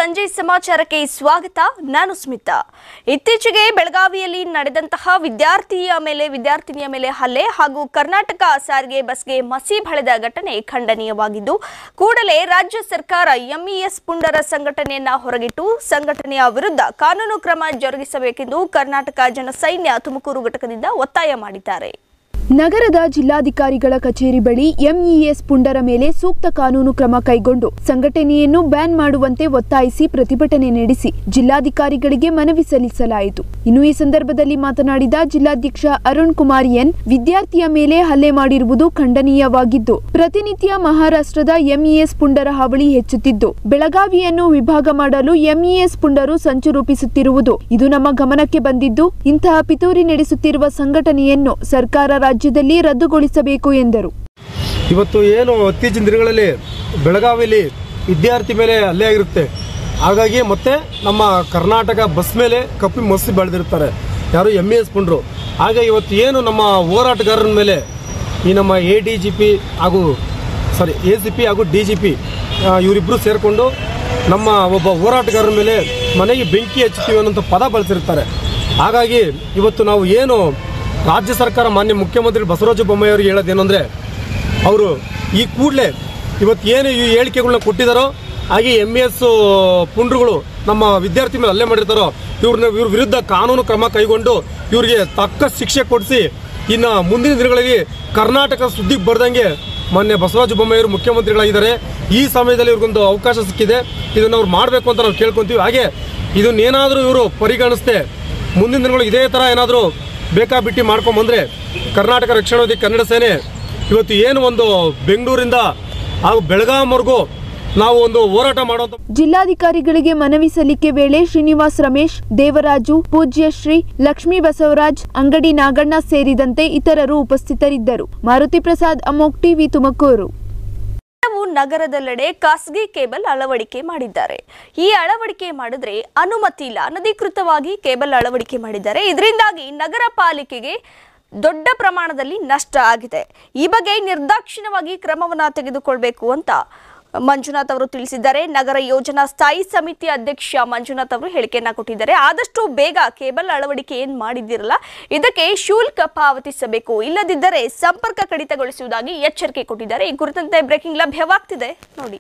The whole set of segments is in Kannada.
ಸಂಜೆ ಸಮಾಚಾರಕ್ಕೆ ಸ್ವಾಗತ ನಾನು ಸ್ಮಿತಾ ಇತ್ತೀಚೆಗೆ ಬೆಳಗಾವಿಯಲ್ಲಿ ನಡೆದಂತಹ ವಿದ್ಯಾರ್ಥಿಯ ಮೇಲೆ ವಿದ್ಯಾರ್ಥಿನಿಯ ಮೇಲೆ ಹಲ್ಲೆ ಹಾಗೂ ಕರ್ನಾಟಕ ಸಾರಿಗೆ ಬಸ್ಗೆ ಮಸಿ ಬಳೆದ ಘಟನೆ ಖಂಡನೀಯವಾಗಿದ್ದು ಕೂಡಲೇ ರಾಜ್ಯ ಸರ್ಕಾರ ಎಂಇಎಸ್ ಪುಂಡರ ಸಂಘಟನೆಯನ್ನ ಹೊರಗಿಟ್ಟು ಸಂಘಟನೆಯ ವಿರುದ್ಧ ಕಾನೂನು ಕ್ರಮ ಜರುಗಿಸಬೇಕೆಂದು ಕರ್ನಾಟಕ ಜನಸೈನ್ಯ ತುಮಕೂರು ಘಟಕದಿಂದ ಒತ್ತಾಯ ಮಾಡಿದ್ದಾರೆ ನಗರದ ಜಿಲ್ಲಾಧಿಕಾರಿಗಳ ಕಚೇರಿ ಬಳಿ ಎಂಇಎಸ್ ಪುಂಡರ ಮೇಲೆ ಸೂಕ್ತ ಕಾನೂನು ಕ್ರಮ ಕೈಗೊಂಡು ಸಂಘಟನೆಯನ್ನು ಬ್ಯಾನ್ ಮಾಡುವಂತೆ ಒತ್ತಾಯಿಸಿ ಪ್ರತಿಭಟನೆ ನಡೆಸಿ ಜಿಲ್ಲಾಧಿಕಾರಿಗಳಿಗೆ ಮನವಿ ಸಲ್ಲಿಸಲಾಯಿತು ಇನ್ನು ಈ ಸಂದರ್ಭದಲ್ಲಿ ಮಾತನಾಡಿದ ಜಿಲ್ಲಾಧ್ಯಕ್ಷ ಅರುಣ್ ಕುಮಾರ್ ಎನ್ ವಿದ್ಯಾರ್ಥಿಯ ಮೇಲೆ ಹಲ್ಲೆ ಮಾಡಿರುವುದು ಖಂಡನೀಯವಾಗಿದ್ದು ಪ್ರತಿನಿತ್ಯ ಮಹಾರಾಷ್ಟ್ರದ ಎಂಇಎಸ್ ಪುಂಡರ ಹಾವಳಿ ಹೆಚ್ಚುತ್ತಿದ್ದು ಬೆಳಗಾವಿಯನ್ನು ವಿಭಾಗ ಮಾಡಲು ಎಂಇಎಸ್ ಪುಂಡರು ಸಂಚು ರೂಪಿಸುತ್ತಿರುವುದು ಇದು ನಮ್ಮ ಗಮನಕ್ಕೆ ಬಂದಿದ್ದು ಇಂತಹ ಪಿತೂರಿ ನಡೆಸುತ್ತಿರುವ ಸಂಘಟನೆಯನ್ನು ಸರ್ಕಾರ ರಾಜ್ಯದಲ್ಲಿ ರದ್ದುಗೊಳಿಸಬೇಕು ಎಂದರು ಇವತ್ತು ಏನು ಇತ್ತೀಚಿನ ದಿನಗಳಲ್ಲಿ ಬೆಳಗಾವಿಯಲ್ಲಿ ವಿದ್ಯಾರ್ಥಿ ಮೇಲೆ ಹಲ್ಲೆ ಆಗಿರುತ್ತೆ ಹಾಗಾಗಿ ಮತ್ತೆ ನಮ್ಮ ಕರ್ನಾಟಕ ಬಸ್ ಮೇಲೆ ಕಪ್ಪಿ ಮಸಿ ಬೆಳೆದಿರ್ತಾರೆ ಯಾರು ಎಮ್ ಎಸ್ ಪುಂಡ್ರು ಹಾಗೆ ಇವತ್ತು ಏನು ನಮ್ಮ ಹೋರಾಟಗಾರರ ಮೇಲೆ ಈ ನಮ್ಮ ಎ ಡಿ ಜಿ ಪಿ ಹಾಗೂ ಸಾರಿ ಎ ಸಿ ಪಿ ಹಾಗೂ ಡಿ ಜಿ ಪಿ ಇವರಿಬ್ಬರು ಸೇರಿಕೊಂಡು ನಮ್ಮ ಒಬ್ಬ ಹೋರಾಟಗಾರರ ಮೇಲೆ ಮನೆಗೆ ಬೆಂಕಿ ಹಚ್ಚುತ್ತೀವಿ ಅನ್ನೋಂಥ ಪದ ಬಳಸಿರ್ತಾರೆ ಹಾಗಾಗಿ ಇವತ್ತು ನಾವು ಏನು ರಾಜ್ಯ ಸರ್ಕಾರ ಮಾನ್ಯ ಮುಖ್ಯಮಂತ್ರಿ ಬಸವರಾಜ ಬೊಮ್ಮಾಯಿ ಅವರಿಗೆ ಹೇಳೋದೇನು ಅಂದರೆ ಅವರು ಈ ಕೂಡಲೇ ಇವತ್ತು ಏನು ಈ ಹೇಳಿಕೆಗಳನ್ನ ಕೊಟ್ಟಿದ್ದಾರೋ ಹಾಗೆ ಎಮ್ ಎಸ್ ಪುಂಡ್ರುಗಳು ನಮ್ಮ ವಿದ್ಯಾರ್ಥಿ ಮೇಲೆ ಹಲ್ಲೆ ಮಾಡಿರ್ತಾರೋ ಇವ್ರನ್ನ ಇವ್ರ ವಿರುದ್ಧ ಕಾನೂನು ಕ್ರಮ ಕೈಗೊಂಡು ಇವರಿಗೆ ತಕ್ಕ ಶಿಕ್ಷೆ ಕೊಡಿಸಿ ಇನ್ನು ಮುಂದಿನ ದಿನಗಳಲ್ಲಿ ಕರ್ನಾಟಕ ಸುದ್ದಿಗೆ ಬರ್ದಂಗೆ ಮಾನ್ಯ ಬಸವರಾಜ ಬೊಮ್ಮಾಯಿಯವರು ಮುಖ್ಯಮಂತ್ರಿಗಳಾಗಿದ್ದಾರೆ ಈ ಸಮಯದಲ್ಲಿ ಇವ್ರಿಗೊಂದು ಅವಕಾಶ ಸಿಕ್ಕಿದೆ ಇದನ್ನು ಅವ್ರು ಮಾಡಬೇಕು ಅಂತ ನಾವು ಕೇಳ್ಕೊತೀವಿ ಹಾಗೆ ಇದನ್ನೇನಾದರೂ ಇವರು ಪರಿಗಣಿಸ್ದೆ ಮುಂದಿನ ದಿನಗಳು ಇದೇ ಥರ ಏನಾದರೂ ಬೇಕಾಬಿಟ್ಟಿ ಮಾಡ್ಕೊಂಬಂದ್ರೆ ಕರ್ನಾಟಕ ರಕ್ಷಣಾ ವೇದಿಕೆ ಕನ್ನಡ ಸೇನೆ ಇವತ್ತು ಏನು ಒಂದು ಬೆಂಗಳೂರಿಂದ ಹಾಗೂ ಬೆಳಗಾಂವರೆಗೂ ನಾವು ಒಂದು ಹೋರಾಟ ಮಾಡುವಂಥ ಜಿಲ್ಲಾಧಿಕಾರಿಗಳಿಗೆ ಮನವಿ ಸಲ್ಲಿಕೆ ವೇಳೆ ಶ್ರೀನಿವಾಸ್ ರಮೇಶ್ ದೇವರಾಜು ಪೂಜ್ಯ ಶ್ರೀ ಲಕ್ಷ್ಮೀ ಬಸವರಾಜ್ ಅಂಗಡಿ ನಾಗಣ್ಣ ಸೇರಿದಂತೆ ಇತರರು ಉಪಸ್ಥಿತರಿದ್ದರು ಮಾರುತಿ ಪ್ರಸಾದ್ ಅಮೋಕ್ ಟಿವಿ ತುಮಕೂರು ಕೆಲವು ನಗರದೆಲ್ಲೆಡೆ ಖಾಸಗಿ ಕೇಬಲ್ ಅಳವಡಿಕೆ ಮಾಡಿದ್ದಾರೆ ಈ ಅಳವಡಿಕೆ ಮಾಡಿದ್ರೆ ಅನುಮತಿ ಇಲ್ಲ ಅನಧಿಕೃತವಾಗಿ ಕೇಬಲ್ ಅಳವಡಿಕೆ ಮಾಡಿದ್ದಾರೆ ಇದರಿಂದಾಗಿ ನಗರ ಪಾಲಿಕೆಗೆ ದೊಡ್ಡ ಪ್ರಮಾಣದಲ್ಲಿ ನಷ್ಟ ಆಗಿದೆ ಈ ಬಗ್ಗೆ ನಿರ್ದಾಕ್ಷಿಣ್ಯವಾಗಿ ಕ್ರಮವನ್ನ ತೆಗೆದುಕೊಳ್ಬೇಕು ಅಂತ ಮಂಜುನಾಥ್ ಅವರು ತಿಳಿಸಿದ್ದಾರೆ ನಗರ ಯೋಜನಾ ಸ್ಥಾಯಿ ಸಮಿತಿ ಅಧ್ಯಕ್ಷ ಮಂಜುನಾಥ್ ಅವರು ಹೇಳಿಕೆಯನ್ನ ಕೊಟ್ಟಿದ್ದಾರೆ ಆದಷ್ಟು ಬೇಗ ಕೇಬಲ್ ಅಳವಡಿಕೆ ಏನ್ ಮಾಡಿದಿರಲ್ಲ ಇದಕ್ಕೆ ಶುಲ್ಕ ಪಾವತಿಸಬೇಕು ಇಲ್ಲದಿದ್ದರೆ ಸಂಪರ್ಕ ಕಡಿತಗೊಳಿಸುವುದಾಗಿ ಎಚ್ಚರಿಕೆ ಕೊಟ್ಟಿದ್ದಾರೆ ಈ ಕುರಿತಂತೆ ಬ್ರೇಕಿಂಗ್ ಲಭ್ಯವಾಗ್ತಿದೆ ನೋಡಿ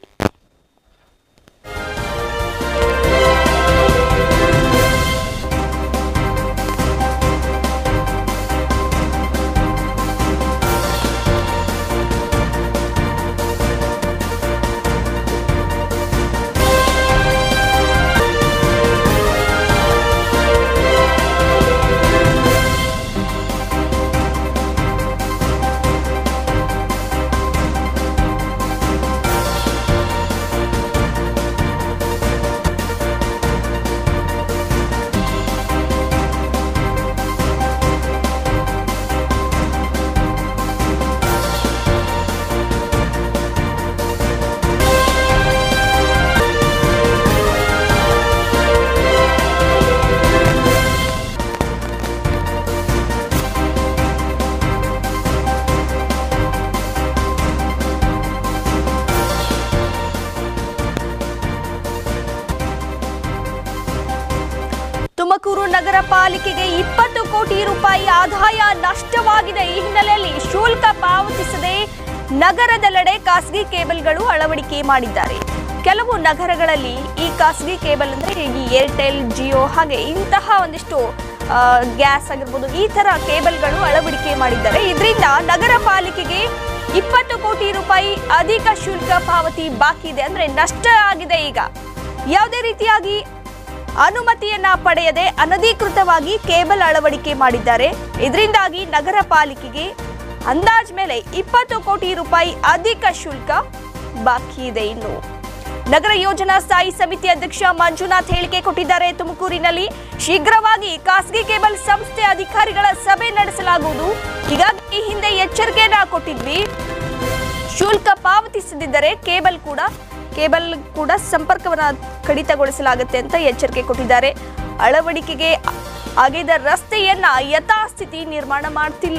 ತುಮಕೂರು ನಗರ ಪಾಲಿಕೆಗೆ ಇಪ್ಪತ್ತು ಕೋಟಿ ರೂಪಾಯಿ ಆದಾಯ ನಷ್ಟವಾಗಿದೆ ಈ ಹಿನ್ನೆಲೆಯಲ್ಲಿ ಶುಲ್ಕ ಪಾವತಿಸದೆ ನಗರದೆಲ್ಲೆಡೆ ಖಾಸಗಿ ಕೇಬಲ್ಗಳು ಅಳವಡಿಕೆ ಮಾಡಿದ್ದಾರೆ ಕೆಲವು ನಗರಗಳಲ್ಲಿ ಈ ಖಾಸಗಿ ಕೇಬಲ್ ಅಂದ್ರೆ ಈ ಏರ್ಟೆಲ್ ಜಿಯೋ ಹಾಗೆ ಇಂತಹ ಒಂದಿಷ್ಟು ಆ, ಗ್ಯಾಸ್ ಆಗಿರ್ಬೋದು ಈ ತರ ಕೇಬಲ್ಗಳು ಅಳವಡಿಕೆ ಮಾಡಿದ್ದಾರೆ ಇದರಿಂದ ನಗರ ಪಾಲಿಕೆಗೆ ಇಪ್ಪತ್ತು ಕೋಟಿ ರೂಪಾಯಿ ಅಧಿಕ ಶುಲ್ಕ ಪಾವತಿ ಬಾಕಿ ಇದೆ ಅಂದ್ರೆ ನಷ್ಟ ಆಗಿದೆ ಈಗ ಯಾವುದೇ ರೀತಿಯಾಗಿ ಅನುಮತಿಯನ್ನ ಪಡೆಯದೆ ಅನಧಿಕೃತವಾಗಿ ಕೇಬಲ್ ಅಳವಡಿಕೆ ಮಾಡಿದ್ದಾರೆ ಇದರಿಂದಾಗಿ ನಗರ ಪಾಲಿಕೆಗೆ ಅಂದಾಜ್ ಮೇಲೆ ಇಪ್ಪತ್ತು ಕೋಟಿ ರೂಪಾಯಿ ಅಧಿಕ ಶುಲ್ಕ ಬಾಕಿ ಇದೆ ಇನ್ನು ನಗರ ಯೋಜನಾ ಸ್ಥಾಯಿ ಸಮಿತಿ ಅಧ್ಯಕ್ಷ ಮಂಜುನಾಥ್ ಹೇಳಿಕೆ ಕೊಟ್ಟಿದ್ದಾರೆ ತುಮಕೂರಿನಲ್ಲಿ ಶೀಘ್ರವಾಗಿ ಖಾಸಗಿ ಕೇಬಲ್ ಸಂಸ್ಥೆ ಅಧಿಕಾರಿಗಳ ಸಭೆ ನಡೆಸಲಾಗುವುದು ಹೀಗಾಗಿ ಈ ಹಿಂದೆ ಎಚ್ಚರಿಕೆಯನ್ನ ಕೊಟ್ಟಿದ್ವಿ ಶುಲ್ಕ ಪಾವತಿಸದಿದ್ದರೆ ಕೇಬಲ್ ಕೂಡ ಕೇಬಲ್ ಕೂಡ ಸಂಪರ್ಕವನ್ನ ಕಡಿತಗೊಳಿಸಲಾಗುತ್ತೆ ಅಂತ ಎಚ್ಚರಿಕೆ ಕೊಟ್ಟಿದ್ದಾರೆ ಅಳವಡಿಕೆಗೆ ಆಗಿದ ರಸ್ತೆಯನ್ನ ಯಥಾಸ್ಥಿತಿ ನಿರ್ಮಾಣ ಮಾಡ್ತಿಲ್ಲ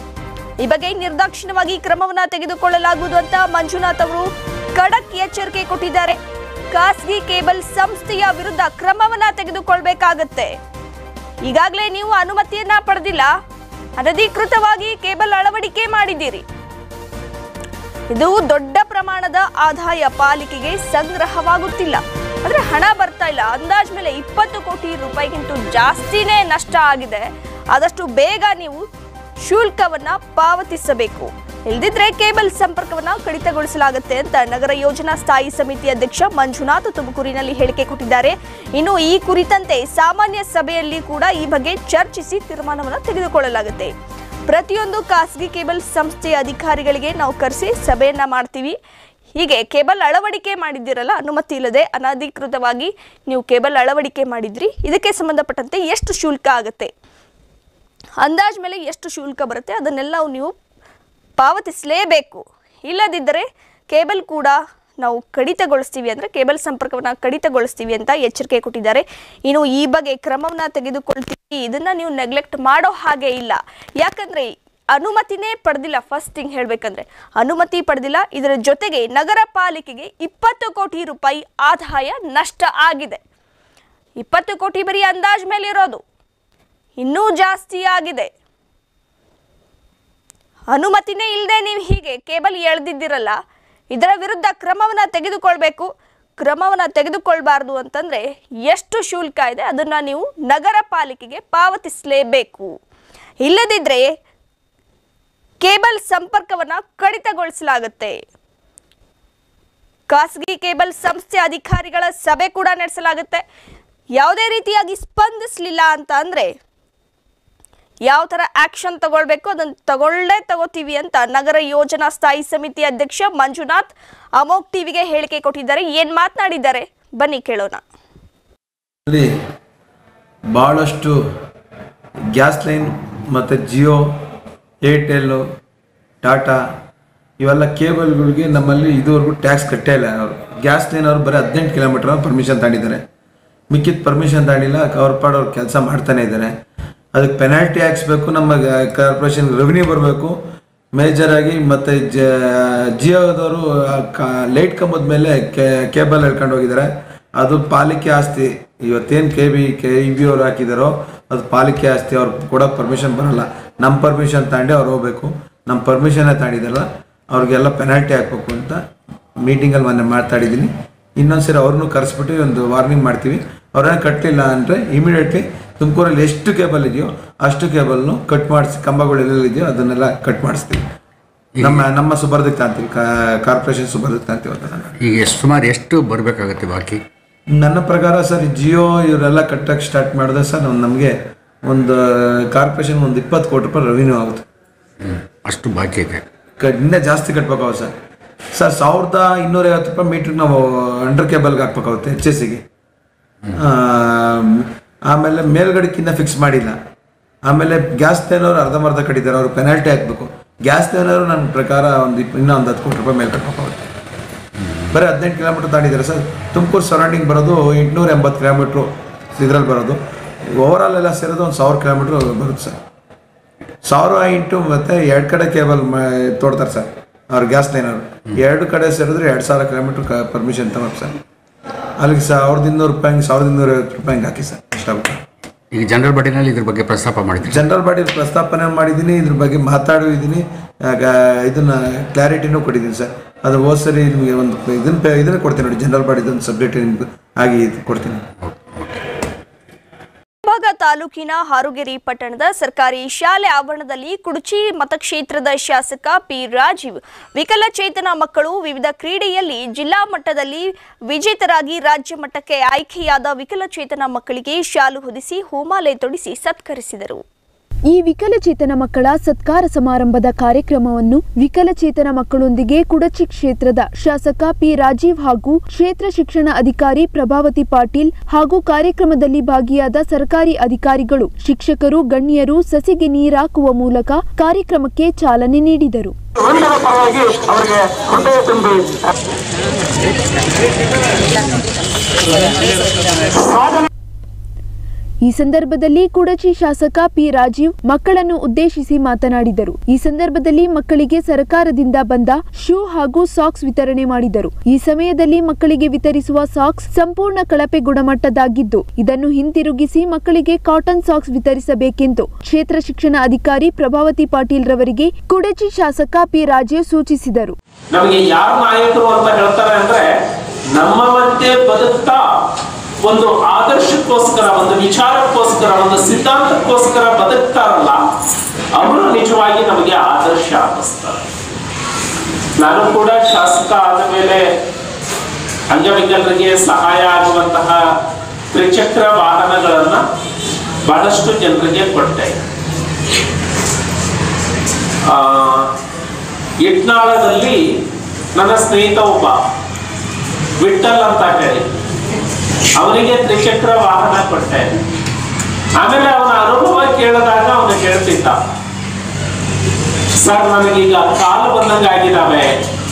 ಈ ಬಗ್ಗೆ ನಿರ್ದಾಕ್ಷಿಣ್ಯವಾಗಿ ಕ್ರಮವನ್ನ ತೆಗೆದುಕೊಳ್ಳಲಾಗುವುದು ಅಂತ ಮಂಜುನಾಥ್ ಅವರು ಖಡಕ್ ಎಚ್ಚರಿಕೆ ಕೊಟ್ಟಿದ್ದಾರೆ ಖಾಸಗಿ ಕೇಬಲ್ ಸಂಸ್ಥೆಯ ವಿರುದ್ಧ ಕ್ರಮವನ್ನ ತೆಗೆದುಕೊಳ್ಬೇಕಾಗತ್ತೆ ಈಗಾಗಲೇ ನೀವು ಅನುಮತಿಯನ್ನ ಪಡೆದಿಲ್ಲ ಅನಧಿಕೃತವಾಗಿ ಕೇಬಲ್ ಅಳವಡಿಕೆ ಮಾಡಿದ್ದೀರಿ ಇದು ದೊಡ್ಡ ಪ್ರಮಾಣದ ಆದಾಯ ಪಾಲಿಕೆಗೆ ಸಂಗ್ರಹವಾಗುತ್ತಿಲ್ಲ ಅಂದ್ರೆ ಹಣ ಬರ್ತಾ ಇಲ್ಲ ಅಂದಾಜ್ ಮೇಲೆ ಇಪ್ಪತ್ತು ಕೋಟಿ ರೂಪಾಯಿಗಿಂತೂ ಜಾಸ್ತಿನೇ ನಷ್ಟ ಆಗಿದೆ ಆದಷ್ಟು ಬೇಗ ನೀವು ಶುಲ್ಕವನ್ನ ಪಾವತಿಸಬೇಕು ಇಲ್ದಿದ್ರೆ ಕೇಬಲ್ ಸಂಪರ್ಕವನ್ನ ಕಡಿತಗೊಳಿಸಲಾಗುತ್ತೆ ಅಂತ ನಗರ ಯೋಜನಾ ಸ್ಥಾಯಿ ಸಮಿತಿ ಅಧ್ಯಕ್ಷ ಮಂಜುನಾಥ್ ತುಮಕೂರಿನಲ್ಲಿ ಹೇಳಿಕೆ ಕೊಟ್ಟಿದ್ದಾರೆ ಇನ್ನು ಈ ಕುರಿತಂತೆ ಸಾಮಾನ್ಯ ಸಭೆಯಲ್ಲಿ ಕೂಡ ಈ ಬಗ್ಗೆ ಚರ್ಚಿಸಿ ತೀರ್ಮಾನವನ್ನು ತೆಗೆದುಕೊಳ್ಳಲಾಗುತ್ತೆ ಪ್ರತಿಯೊಂದು ಖಾಸಗಿ ಕೇಬಲ್ ಸಂಸ್ಥೆಯ ಅಧಿಕಾರಿಗಳಿಗೆ ನಾವು ಕರೆಸಿ ಸಭೆಯನ್ನ ಮಾಡ್ತೀವಿ ಹೀಗೆ ಕೇಬಲ್ ಅಳವಡಿಕೆ ಮಾಡಿದ್ದೀರಲ್ಲ ಅನುಮತಿ ಇಲ್ಲದೆ ಅನಧಿಕೃತವಾಗಿ ನೀವು ಕೇಬಲ್ ಅಳವಡಿಕೆ ಮಾಡಿದ್ರಿ ಇದಕ್ಕೆ ಸಂಬಂಧಪಟ್ಟಂತೆ ಎಷ್ಟು ಶುಲ್ಕ ಆಗುತ್ತೆ ಅಂದಾಜ್ ಮೇಲೆ ಎಷ್ಟು ಶುಲ್ಕ ಬರುತ್ತೆ ಅದನ್ನೆಲ್ಲ ನೀವು ಪಾವತಿಸಲೇಬೇಕು ಇಲ್ಲದಿದ್ದರೆ ಕೇಬಲ್ ಕೂಡ ನಾವು ಕಡಿತಗೊಳಿಸ್ತೀವಿ ಅಂದರೆ ಕೇಬಲ್ ಸಂಪರ್ಕವನ್ನು ಕಡಿತಗೊಳಿಸ್ತೀವಿ ಅಂತ ಎಚ್ಚರಿಕೆ ಕೊಟ್ಟಿದ್ದಾರೆ ಇನ್ನು ಈ ಬಗ್ಗೆ ಕ್ರಮವನ್ನು ತೆಗೆದುಕೊಳ್ತೀವಿ ಇದನ್ನ ನೀವು ನೆಗ್ಲೆಕ್ಟ್ ಮಾಡೋ ಹಾಗೆ ಇಲ್ಲ ಯಾಕಂದ್ರೆ ಅನುಮತಿನೇ ಪಡೆದಿಲ್ಲ ಫಸ್ಟ್ ಥಿಂಗ್ ಹೇಳಬೇಕಂದ್ರೆ ಅನುಮತಿ ಪಡೆದಿಲ್ಲ ಇದರ ಜೊತೆಗೆ ನಗರ ಪಾಲಿಕೆಗೆ ಇಪ್ಪತ್ತು ಕೋಟಿ ರೂಪಾಯಿ ಆದಾಯ ನಷ್ಟ ಆಗಿದೆ ಇಪ್ಪತ್ತು ಕೋಟಿ ಬರೀ ಅಂದಾಜ್ ಮೇಲೆ ಇರೋದು ಇನ್ನೂ ಜಾಸ್ತಿ ಆಗಿದೆ ಅನುಮತಿನೇ ಇಲ್ಲದೆ ನೀವು ಹೀಗೆ ಕೇಬಲ್ ಎಳೆದಿದ್ದೀರಲ್ಲ ಇದರ ವಿರುದ್ಧ ಕ್ರಮವನ್ನು ತೆಗೆದುಕೊಳ್ಬೇಕು ಕ್ರಮವನ್ನು ತೆಗೆದುಕೊಳ್ಬಾರ್ದು ಅಂತಂದ್ರೆ ಎಷ್ಟು ಶುಲ್ಕ ಇದೆ ಅದನ್ನ ನೀವು ನಗರ ಪಾಲಿಕೆಗೆ ಪಾವತಿಸಲೇಬೇಕು ಇಲ್ಲದಿದ್ರೆ ಕೇಬಲ್ ಸಂಪರ್ಕವನ್ನ ಕಡಿತಗೊಳಿಸಲಾಗುತ್ತೆ ಖಾಸಗಿ ಕೇಬಲ್ ಸಂಸ್ಥೆ ಅಧಿಕಾರಿಗಳ ಸಭೆ ಕೂಡ ನಡೆಸಲಾಗುತ್ತೆ ಯಾವುದೇ ರೀತಿಯಾಗಿ ಸ್ಪಂದಿಸಲಿಲ್ಲ ಅಂತ ಅಂದ್ರೆ ಯಾವ ಥರ ಆಕ್ಷನ್ ತಗೊಳ್ಬೇಕು ಅದನ್ನು ತಗೊಳ್ಳೇ ತಗೋತೀವಿ ಅಂತ ನಗರ ಯೋಜನಾ ಸ್ಥಾಯಿ ಸಮಿತಿ ಅಧ್ಯಕ್ಷ ಮಂಜುನಾಥ್ ಅಮೋಕ್ ಟಿವಿಗೆ ಹೇಳಿಕೆ ಕೊಟ್ಟಿದ್ದಾರೆ ಏನ್ ಮಾತನಾಡಿದ್ದಾರೆ ಬನ್ನಿ ಕೇಳೋಣ ಅಲ್ಲಿ ಭಾಳಷ್ಟು ಗ್ಯಾಸ್ ಲೈನ್ ಮತ್ತು ಜಿಯೋ ಏರ್ಟೆಲ್ಲು ಟಾಟಾ ಇವೆಲ್ಲ ಕೇಬಲ್ಗಳಿಗೆ ನಮ್ಮಲ್ಲಿ ಇದುವರೆಗೂ ಟ್ಯಾಕ್ಸ್ ಕಟ್ಟೇ ಇಲ್ಲ ಅವರು ಗ್ಯಾಸ್ ಲೈನ್ ಅವರು ಬರೀ ಹದಿನೆಂಟು ಕಿಲೋಮೀಟರ್ ಪರ್ಮಿಷನ್ ತಗೊಂಡಿದ್ದಾರೆ ಮಿಕ್ಕಿದ ಪರ್ಮಿಷನ್ ತಗೊಂಡಿಲ್ಲ ಅವ್ರ ಪಾಡು ಅವ್ರು ಕೆಲಸ ಮಾಡ್ತಾನೆ ಇದ್ದಾರೆ ಅದಕ್ಕೆ ಪೆನಾಲ್ಟಿ ಹಾಕ್ಸ್ಬೇಕು ನಮ್ಮ ಕಾರ್ಪೊರೇಷನ್ ರೆವಿನ್ಯೂ ಬರಬೇಕು ಮೇಜರಾಗಿ ಮತ್ತು ಜ ಜಿಯೋದವರು ಲೈಟ್ ಕಂಬದ ಮೇಲೆ ಕೇಬಲ್ ಹೇಳ್ಕೊಂಡು ಹೋಗಿದ್ದಾರೆ ಅದು ಪಾಲಿಕೆ ಆಸ್ತಿ ಇವತ್ತೇನು K B K E B ಅವ್ರು ಹಾಕಿದಾರೋ ಅದು ಪಾಲಿಕೆ ಆಸ್ತಿ ಅವ್ರು ಕೊಡೋಕೆ ಪರ್ಮಿಷನ್ ಬರಲ್ಲ ನಮ್ಮ ಪರ್ಮಿಷನ್ ತಗೊಂಡು ಅವ್ರು ಹೋಗ್ಬೇಕು ನಮ್ಮ ಪರ್ಮಿಷನ್ನೇ ತಗೊಂಡಿದ್ದಾರಲ್ಲ ಅವ್ರಿಗೆಲ್ಲ ಪೆನಾಲ್ಟಿ ಹಾಕ್ಬೇಕು ಅಂತ ಮೀಟಿಂಗಲ್ಲಿ ಮೊನ್ನೆ ಮಾತಾಡಿದ್ದೀನಿ ಇನ್ನೊಂದ್ಸರಿ ಅವ್ರನ್ನೂ ಕರೆಸ್ಬಿಟ್ಟು ಒಂದು ವಾರ್ನಿಂಗ್ ಮಾಡ್ತೀವಿ ಅವ್ರೇನು ಕಟ್ಟಲಿಲ್ಲ ಅಂದರೆ ಇಮಿಡಿಯೇಟ್ಲಿ ತುಮಕೂರಲ್ಲಿ ಎಷ್ಟು ಕೇಬಲ್ ಇದೆಯೋ ಅಷ್ಟು ಕೇಬಲ್ನು ಕಟ್ ಮಾಡಿಸಿ ಕಂಬಗಳು ಎಲ್ಲೆಲ್ಲ ಇದೆಯೋ ಅದನ್ನೆಲ್ಲ ಕಟ್ ಮಾಡಿಸ್ತೀವಿ ನಮ್ಮ ನಮ್ಮ ಸುಬರ್ದಕ್ಕೆ ತಾಂತೀವಿ ಕಾರ್ಪೊರೇಷನ್ ಸುಬರ್ದಕ್ಕೆ ತಾಂತೀವಿ ಅಂತ ನಾನು ಈಗ ಎಷ್ಟು ಸುಮಾರು ಎಷ್ಟು ಬರಬೇಕಾಗುತ್ತೆ ಬಾಕಿ ನನ್ನ ಪ್ರಕಾರ ಸರ್ ಜಿಯೋ ಇವರೆಲ್ಲ ಕಟ್ಟಕ್ಕೆ ಸ್ಟಾರ್ಟ್ ಮಾಡಿದ್ರೆ ಸರ್ ನಾವು ನಮಗೆ ಒಂದು ಕಾರ್ಪೊರೇಷನ್ ಒಂದು ಇಪ್ಪತ್ತು ಕೋಟಿ ರೂಪಾಯಿ ರೆವಿನ್ಯೂ ಆಗುತ್ತೆ ಹ್ಮ್. ಅಷ್ಟು ಬಾಕಿ ಇದೆ ಕ- ಇನ್ನೂ ಜಾಸ್ತಿ ಕಟ್ಬೇಕಾಗುತ್ತೆ ಸರ್ ಸರ್ ಸಾವಿರದ ಇನ್ನೂರೈವತ್ತು ರೂಪಾಯಿ ಮೀಟ್ರಿಗೆ ನಾವು ಅಂಡರ್ ಕೇಬಲ್ಗೆ ಹಾಕ್ಬೇಕಾಗುತ್ತೆ ಎಚ್ ಎಸ್ ಸಿಗೆ ಆಮೇಲೆ ಮೇಲ್ಗಡೆಕ್ಕಿಂತ ಫಿಕ್ಸ್ ಮಾಡಿಲ್ಲ ಆಮೇಲೆ ಗ್ಯಾಸ್ ತೇನವರು ಅರ್ಧಂಬರ್ಧ ಕಟ್ಟಿದ್ದಾರೆ ಅವ್ರು ಪೆನಾಲ್ಟಿ ಹಾಕಬೇಕು ಗ್ಯಾಸ್ ತೇನವರು ನನ್ನ ಪ್ರಕಾರ ಒಂದು ಇಪ್ ಇನ್ನೂ ಒಂದು ಹತ್ತು ಕೋಟಿ ರೂಪಾಯಿ ಮೇಲೆ ಕಟ್ಬೇಕಾಗುತ್ತೆ ಬರೀ ಹದಿನೆಂಟು ಕಿಲೋಮೀಟರ್ ತಾಂಡಿದ್ದಾರೆ ಸರ್ ತುಮಕೂರು ಸರೌಂಡಿಂಗ್ ಬರೋದು ಎಂಟುನೂರ ಎಂಬತ್ತು ಕಿಲೋಮೀಟ್ರು ಇದ್ರಲ್ಲಿ ಬರೋದು ಓವರಾಲ್ ಎಲ್ಲ ಸೇರೋದು ಒಂದು ಸಾವಿರ ಕಿಲೋಮೀಟ್ರ್ ಬರುತ್ತೆ ಸರ್ ಸಾವಿರ ಇಂಟು ಮತ್ತೆ ಎರಡು ಕಡೆ ಕೇಬಲ್ ತೋಡ್ತಾರೆ ಸರ್ ಅವ್ರ ಗ್ಯಾಸ್ ಲೈನ್ ಅವರು ಎರಡು ಕಡೆ ಸೇರಿದ್ರೆ ಎರಡು ಸಾವಿರ ಕಿಲೋಮೀಟ್ರ್ ಪರ್ಮಿಷನ್ ತಗೋಬೇಕು ಸರ್ ಅಲ್ಲಿಗೆ ಸಾವಿರದ ಇನ್ನೂರು ರೂಪಾಯಿ ಹಂಗೆ ಸಾವಿರದ ಇನ್ನೂರ ಐವತ್ತು ರೂಪಾಯಿ ಹಂಗೆ ಹಾಕಿ ಸರ್ ಅಷ್ಟಾಗುತ್ತೆ ಈಗ ಜನರಲ್ ಬಾಡಿನಲ್ಲಿ ಇದ್ರ ಬಗ್ಗೆ ಪ್ರಸ್ತಾಪ ಮಾಡಿದ್ರಿ ಜನರಲ್ ಬಾಡಿ ಪ್ರಸ್ತಾಪನೆ ಮಾಡಿದ್ದೀನಿ ಇದ್ರ ಬಗ್ಗೆ ಮಾತಾಡಿದ್ದೀನಿ ಆಗ ಇದನ್ನ ಕ್ಲಾರಿಟಿನೂ ಕೊಟ್ಟಿದ್ದೀನಿ ಸರ್ ಅದು ಹೋದ ಸರಿ ನಿಮಗೆ ಒಂದು ಇದನ್ನ ಇದನ್ನ ಕೊಡ್ತೀನಿ ನೋಡಿ ಜನರಲ್ ಬಾಡಿ ಇದೊಂದು ಸಬ್ಜೆಕ್ಟ್ ನಿಮ್ಗೆ ಆಗಿ ಇದು ಕೊಡ್ತೀನಿ ವಿಭಾಗ ತಾಲೂಕಿನ ಹಾರುಗೆರೆ ಪಟ್ಟಣದ ಸರ್ಕಾರಿ ಶಾಲೆ ಆವರಣದಲ್ಲಿ ಕುಡುಚಿ ಮತಕ್ಷೇತ್ರದ ಶಾಸಕ ಪಿ ರಾಜೀವ್ ವಿಕಲಚೇತನ ಮಕ್ಕಳು ವಿವಿಧ ಕ್ರೀಡೆಯಲ್ಲಿ ಜಿಲ್ಲಾ ಮಟ್ಟದಲ್ಲಿ ವಿಜೇತರಾಗಿ ರಾಜ್ಯ ಮಟ್ಟಕ್ಕೆ ಆಯ್ಕೆಯಾದ ವಿಕಲಚೇತನ ಮಕ್ಕಳಿಗೆ ಶಾಲು ಹೊದಿಸಿ ಹೂಮಾಲೆ ತೊಡಿಸಿ ಸತ್ಕರಿಸಿದರು ಈ ವಿಕಲಚೇತನ ಮಕ್ಕಳ ಸತ್ಕಾರ ಸಮಾರಂಭದ ಕಾರ್ಯಕ್ರಮವನ್ನು ವಿಕಲಚೇತನ ಮಕ್ಕಳೊಂದಿಗೆ ಕುಡಚಿ ಕ್ಷೇತ್ರದ ಶಾಸಕ ಪಿ ರಾಜೀವ್ ಹಾಗೂ ಕ್ಷೇತ್ರ ಶಿಕ್ಷಣ ಅಧಿಕಾರಿ ಪ್ರಭಾವತಿ ಪಾಟೀಲ್ ಹಾಗೂ ಕಾರ್ಯಕ್ರಮದಲ್ಲಿ ಭಾಗಿಯಾದ ಸರ್ಕಾರಿ ಅಧಿಕಾರಿಗಳು ಶಿಕ್ಷಕರು ಗಣ್ಯರು ಸಸಿಗೆ ನೀರಾಕುವ ಮೂಲಕ ಕಾರ್ಯಕ್ರಮಕ್ಕೆ ಚಾಲನೆ ನೀಡಿದರು ವೃಂದದ ಪರವಾಗಿ ಅವರಿಗೆ ಹೃದಯ ತುಂಬಿ ಸಾಧನೆ ಈ ಸಂದರ್ಭದಲ್ಲಿ ಕುಡಚಿ ಶಾಸಕ ಪಿ ರಾಜೀವ್ ಮಕ್ಕಳನ್ನು ಉದ್ದೇಶಿಸಿ ಮಾತನಾಡಿದರು ಈ ಸಂದರ್ಭದಲ್ಲಿ ಮಕ್ಕಳಿಗೆ ಸರ್ಕಾರದಿಂದ ಬಂದ ಶೂ ಹಾಗೂ ಸಾಕ್ಸ್ ವಿತರಣೆ ಮಾಡಿದರು ಈ ಸಮಯದಲ್ಲಿ ಮಕ್ಕಳಿಗೆ ವಿತರಿಸುವ ಸಾಕ್ಸ್ ಸಂಪೂರ್ಣ ಕಳಪೆ ಗುಣಮಟ್ಟದ್ದಾಗಿದ್ದು ಇದನ್ನು ಹಿಂತಿರುಗಿಸಿ ಮಕ್ಕಳಿಗೆ ಕಾಟನ್ ಸಾಕ್ಸ್ ವಿತರಿಸಬೇಕೆಂದು ಕ್ಷೇತ್ರ ಶಿಕ್ಷಣ ಅಧಿಕಾರಿ ಪ್ರಭಾವತಿ ಪಾಟೀಲ್ ರವರಿಗೆ ಕುಡಚಿ ಶಾಸಕ ಪಿ ರಾಜೀವ್ ಸೂಚಿಸಿದರು ನಮಗೆ ಯಾರು ನಾಯಕರು ಅಂತ ಹೇಳ್ತಾರೆ ಅಂದ್ರೆ ನಮ್ಮ ಮಧ್ಯೆ ಬದುಕ್ತಾ ಒಂದು ಆದರ್ಶಕ್ಕೋಸ್ಕರ ಒಂದು ವಿಚಾರಕ್ಕೋಸ್ಕರ ಒಂದು ಸಿದ್ಧಾಂತಕ್ಕೋಸ್ಕರ ಬದುಕ್ತಾರಲ್ಲ ಅವರು ನಿಜವಾಗಿ ನಮಗೆ ಆದರ್ಶ ಅನ್ನಿಸ್ತಾರೆ ನಾನು ಕೂಡ ಶಾಸಕ ಆದ ಮೇಲೆ ಅಂಗವಿಕಲರಿಗೆ ಸಹಾಯ ಆಗುವಂತಹ ತ್ರಿಚಕ್ರ ವಾಹನಗಳನ್ನ ಬಹಳಷ್ಟು ಜನರಿಗೆ ಕೊಟ್ಟೆ ಆ, ಇಟ್ನಾಳದಲ್ಲಿ ನನ್ನ ಸ್ನೇಹಿತ ಒಬ್ಬ ವಿಠಲ್ ಅಂತ ಹೇಳಿ ಅವನಿಗೆ ತ್ರಿಚಕ್ರ ವಾಹನ ಕೊಟ್ಟೆ ಆಮೇಲೆ ಅವನ ಅನುಭವ ಕೇಳಿದಾಗ ಅವನು ಹೇಳ್ತಿದ್ದ ಸರ್ ನನಗೀಗ ಕಾಲು ಬಂದಂಗಾಗಿದ್ದಾವೆ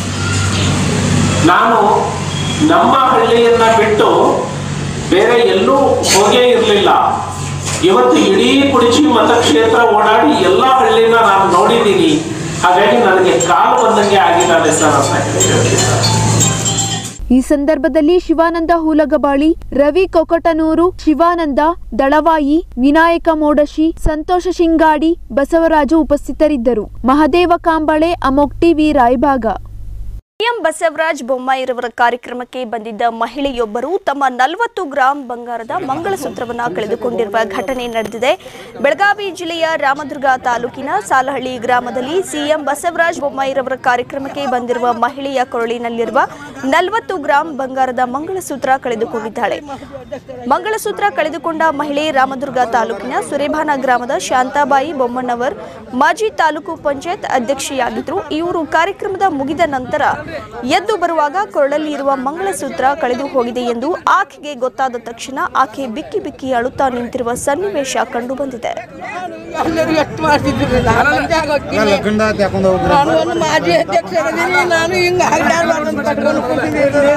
ನಾನು ನಮ್ಮ ಹಳ್ಳಿಯನ್ನ ಬಿಟ್ಟು ಬೇರೆ ಎಲ್ಲೂ ಹೋಗೇ ಇರಲಿಲ್ಲ ಇವತ್ತು ಇಡೀ ಕುಡಿಚಿ ಮತಕ್ಷೇತ್ರ ಓಡಾಡಿ ಎಲ್ಲ ಹಳ್ಳಿನ ನಾನು ನೋಡಿದ್ದೀನಿ ಹಾಗಾಗಿ ನನಗೆ ಕಾಲು ಬಂದಂಗೆ ಆಗಿದ್ದಾವೆ ಸರ್ ಅಂತ ಹೇಳಿ ಹೇಳ್ತಿದ್ದಾರೆ ಈ ಸಂದರ್ಭದಲ್ಲಿ ಶಿವಾನಂದ ಹೂಲಗಬಾಳಿ ರವಿ ಕೊಕಟನೂರು ಶಿವಾನಂದ ದಳವಾಯಿ ವಿನಾಯಕ ಮೋಡಶಿ ಸಂತೋಷ ಶಿಂಗಾಡಿ ಬಸವರಾಜು ಉಪಸ್ಥಿತರಿದ್ದರು ಮಹದೇವ ಕಾಂಬಳೆ ಅಮೋಕ್ ಟಿವಿ ರಾಯಭಾಗ ಸಿಎಂ ಬಸವರಾಜ ಬೊಮ್ಮಾಯಿರವರ ಕಾರ್ಯಕ್ರಮಕ್ಕೆ ಬಂದಿದ್ದ ಮಹಿಳೆಯೊಬ್ಬರು ತಮ್ಮ ನಲವತ್ತು ಗ್ರಾಂ ಬಂಗಾರದ ಮಂಗಳಸೂತ್ರವನ್ನ ಕಳೆದುಕೊಂಡಿರುವ ಘಟನೆ ನಡೆದಿದೆ ಬೆಳಗಾವಿ ಜಿಲ್ಲೆಯ ರಾಮದುರ್ಗ ತಾಲೂಕಿನ ಸಾಲಹಳ್ಳಿ ಗ್ರಾಮದಲ್ಲಿ ಸಿಎಂ ಬಸವರಾಜ ಬೊಮ್ಮಾಯಿರವರ ಕಾರ್ಯಕ್ರಮಕ್ಕೆ ಬಂದಿರುವ ಮಹಿಳೆಯ ಕೊರಳಿನಲ್ಲಿರುವ ನಲವತ್ತು ಗ್ರಾಂ ಬಂಗಾರದ ಮಂಗಳಸೂತ್ರ ಕಳೆದುಕೊಂಡಿದ್ದಾಳೆ ಮಂಗಳಸೂತ್ರ ಕಳೆದುಕೊಂಡ ಮಹಿಳೆ ರಾಮದುರ್ಗ ತಾಲೂಕಿನ ಸುರೇಭಾನ ಗ್ರಾಮದ ಶಾಂತಾಬಾಯಿ ಬೊಮ್ಮಣ್ಣವರ್ ಮಾಜಿ ತಾಲೂಕು ಪಂಚಾಯತ್ ಅಧ್ಯಕ್ಷೆಯಾಗಿದ್ರು ಇವರು ಕಾರ್ಯಕ್ರಮದ ಮುಗಿದ ನಂತರ ಎದ್ದು ಬರುವಾಗ ಕೊರಳಲ್ಲಿ ಇರುವ ಮಂಗಳಸೂತ್ರ ಕಳೆದು ಹೋಗಿದೆ ಎಂದು ಆಕೆಗೆ ಗೊತ್ತಾದ ತಕ್ಷಣ ಆಕೆ ಬಿಕ್ಕಿ ಬಿಕ್ಕಿ ಅಳುತ್ತಾ ನಿಂತಿರುವ ಸನ್ನಿವೇಶ ಕಂಡು ಬಂದಿದೆ ಎಲ್ಲರೂ ಎಷ್ಟು ಮಾಡ್ತಿದ್ರು ನಾನು ಮಂದಿ ಆಗೋಗ್ತೀನಿ. ನಾನು ಒಂದು ಮಾಜಿ ಅಧ್ಯಕ್ಷರಾಗಿದ್ದೀನಿ ನಾನು ಹಿಂಗ ಆಗ್ಲಾರ್ದು ಅಂತ ಕಟ್ಕೊಂಡು ಕೂತಿದ್ದೀನಿ.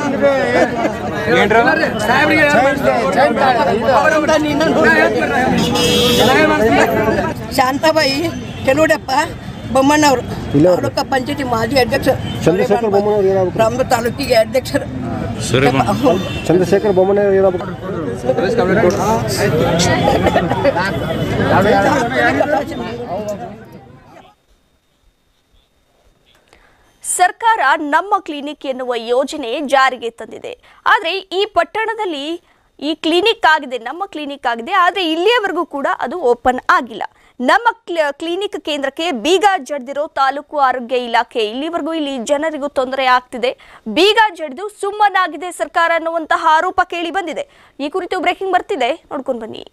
ಅವರಿಂದ ನೀನು ನೋಡಿ. ಶಾಂತಾಬಾಯಿ ಕೆಲುಡಪ್ಪ ಬೊಮ್ಮಣ್ಣವರು ತಾಲೂಕ ಪಂಚಾಯತಿ ಮಾಜಿ ಅಧ್ಯಕ್ಷರು ರಾಮದುರ್ಗ ತಾಲೂಕಿಗೆ ಅಧ್ಯಕ್ಷರು ಚಂದ್ರಶೇಖರ್ ಬೊಮ್ಮನೆ ಸರ್ಕಾರ ನಮ್ಮ ಕ್ಲಿನಿಕ್ ಎನ್ನುವ ಯೋಜನೆ ಜಾರಿಗೆ ತಂದಿದೆ ಆದರೆ ಈ ಪಟ್ಟಣದಲ್ಲಿ ಈ ಕ್ಲಿನಿಕ್ ಆಗಿದೆ ನಮ್ಮ ಕ್ಲಿನಿಕ್ ಆಗಿದೆ ಆದರೆ ಇಲ್ಲಿಯವರೆಗೂ ಕೂಡ ಅದು ಓಪನ್ ಆಗಿಲ್ಲ ನಮ್ಮ ಕ್ಲ- ಕ್ಲಿನಿಕ್ ಕೇಂದ್ರಕ್ಕೆ ಬೀಗ ಜಡ್ದಿರೋ ತಾಲೂಕು ಆರೋಗ್ಯ ಇಲಾಖೆ ಇಲ್ಲಿವರೆಗೂ ಇಲ್ಲಿ ಜನರಿಗೂ ತೊಂದರೆ ಆಗ್ತಿದೆ ಬೀಗ ಜಡ್ದು ಸುಮ್ಮನಾಗಿದೆ ಸರ್ಕಾರ ಅನ್ನುವಂತಹ ಆರೋಪ ಕೇಳಿ ಬಂದಿದೆ ಈ ಕುರಿತು ಬ್ರೇಕಿಂಗ್ ಬರ್ತಿದೆ ನೋಡ್ಕೊಂಡು ಬನ್ನಿ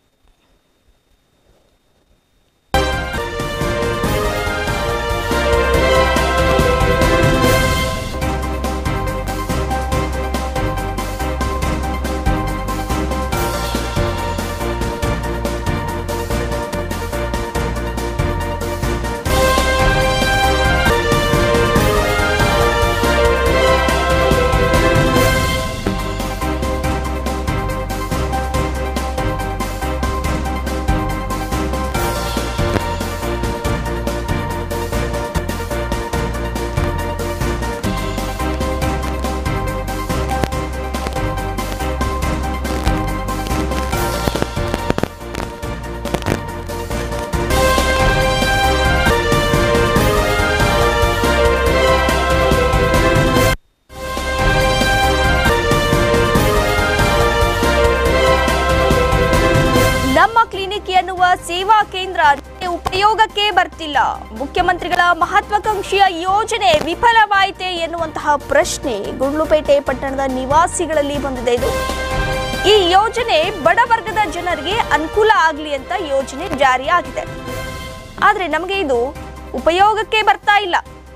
ನಮ್ಮ ಕ್ಲಿನಿಕ್ ಎನ್ನುವ ಸೇವಾ ಕೇಂದ್ರ ಉಪಯೋಗಕ್ಕೆ ಬರ್ತಿಲ್ಲ ಮುಖ್ಯಮಂತ್ರಿಗಳ ಮಹತ್ವಾಕಾಂಕ್ಷಿಯ ಯೋಜನೆ ವಿಫಲವಾಯಿತೆ ಎನ್ನುವಂತಹ ಪ್ರಶ್ನೆ ಗುಂಡ್ಲುಪೇಟೆ ಪಟ್ಟಣದ ನಿವಾಸಿಗಳಲ್ಲಿ ಬಂದಿದೆ ಇದು ಈ ಯೋಜನೆ ಬಡವರ್ಗದ ಜನರಿಗೆ ಅನುಕೂಲ ಆಗಲಿ ಅಂತ ಯೋಜನೆ ಜಾರಿಯಾಗಿದೆ ಆದರೆ ನಮಗೆ ಇದು ಉಪಯೋಗಕ್ಕೆ ಬರ್ತಾ ಇಲ್ಲ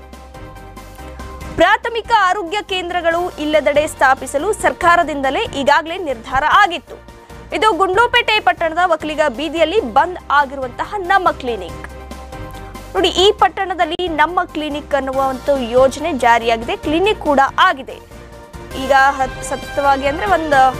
ಪ್ರಾಥಮಿಕ ಆರೋಗ್ಯ ಕೇಂದ್ರಗಳು ಇಲ್ಲದೆಡೆ ಸ್ಥಾಪಿಸಲು ಸರ್ಕಾರದಿಂದಲೇ ಈಗಾಗಲೇ ನಿರ್ಧಾರ ಆಗಿತ್ತು ಇದು ಗುಂಡ್ಲುಪೇಟೆ ಪಟ್ಟಣದ ಒಕ್ಕಲಿಗ ಬೀದಿಯಲ್ಲಿ ಬಂದ್ ಆಗಿರುವಂತಹ ನಮ್ಮ ಕ್ಲಿನಿಕ್ ನೋಡಿ ಈ ಪಟ್ಟಣದಲ್ಲಿ ನಮ್ಮ ಕ್ಲಿನಿಕ್ ಅನ್ನುವ ಒಂದು ಯೋಜನೆ ಜಾರಿಯಾಗಿದೆ ಕ್ಲಿನಿಕ್ ಕೂಡ ಆಗಿದೆ ಈಗ ಹತ್- ಸತತವಾಗಿ ಅಂದ್ರೆ ಒಂದು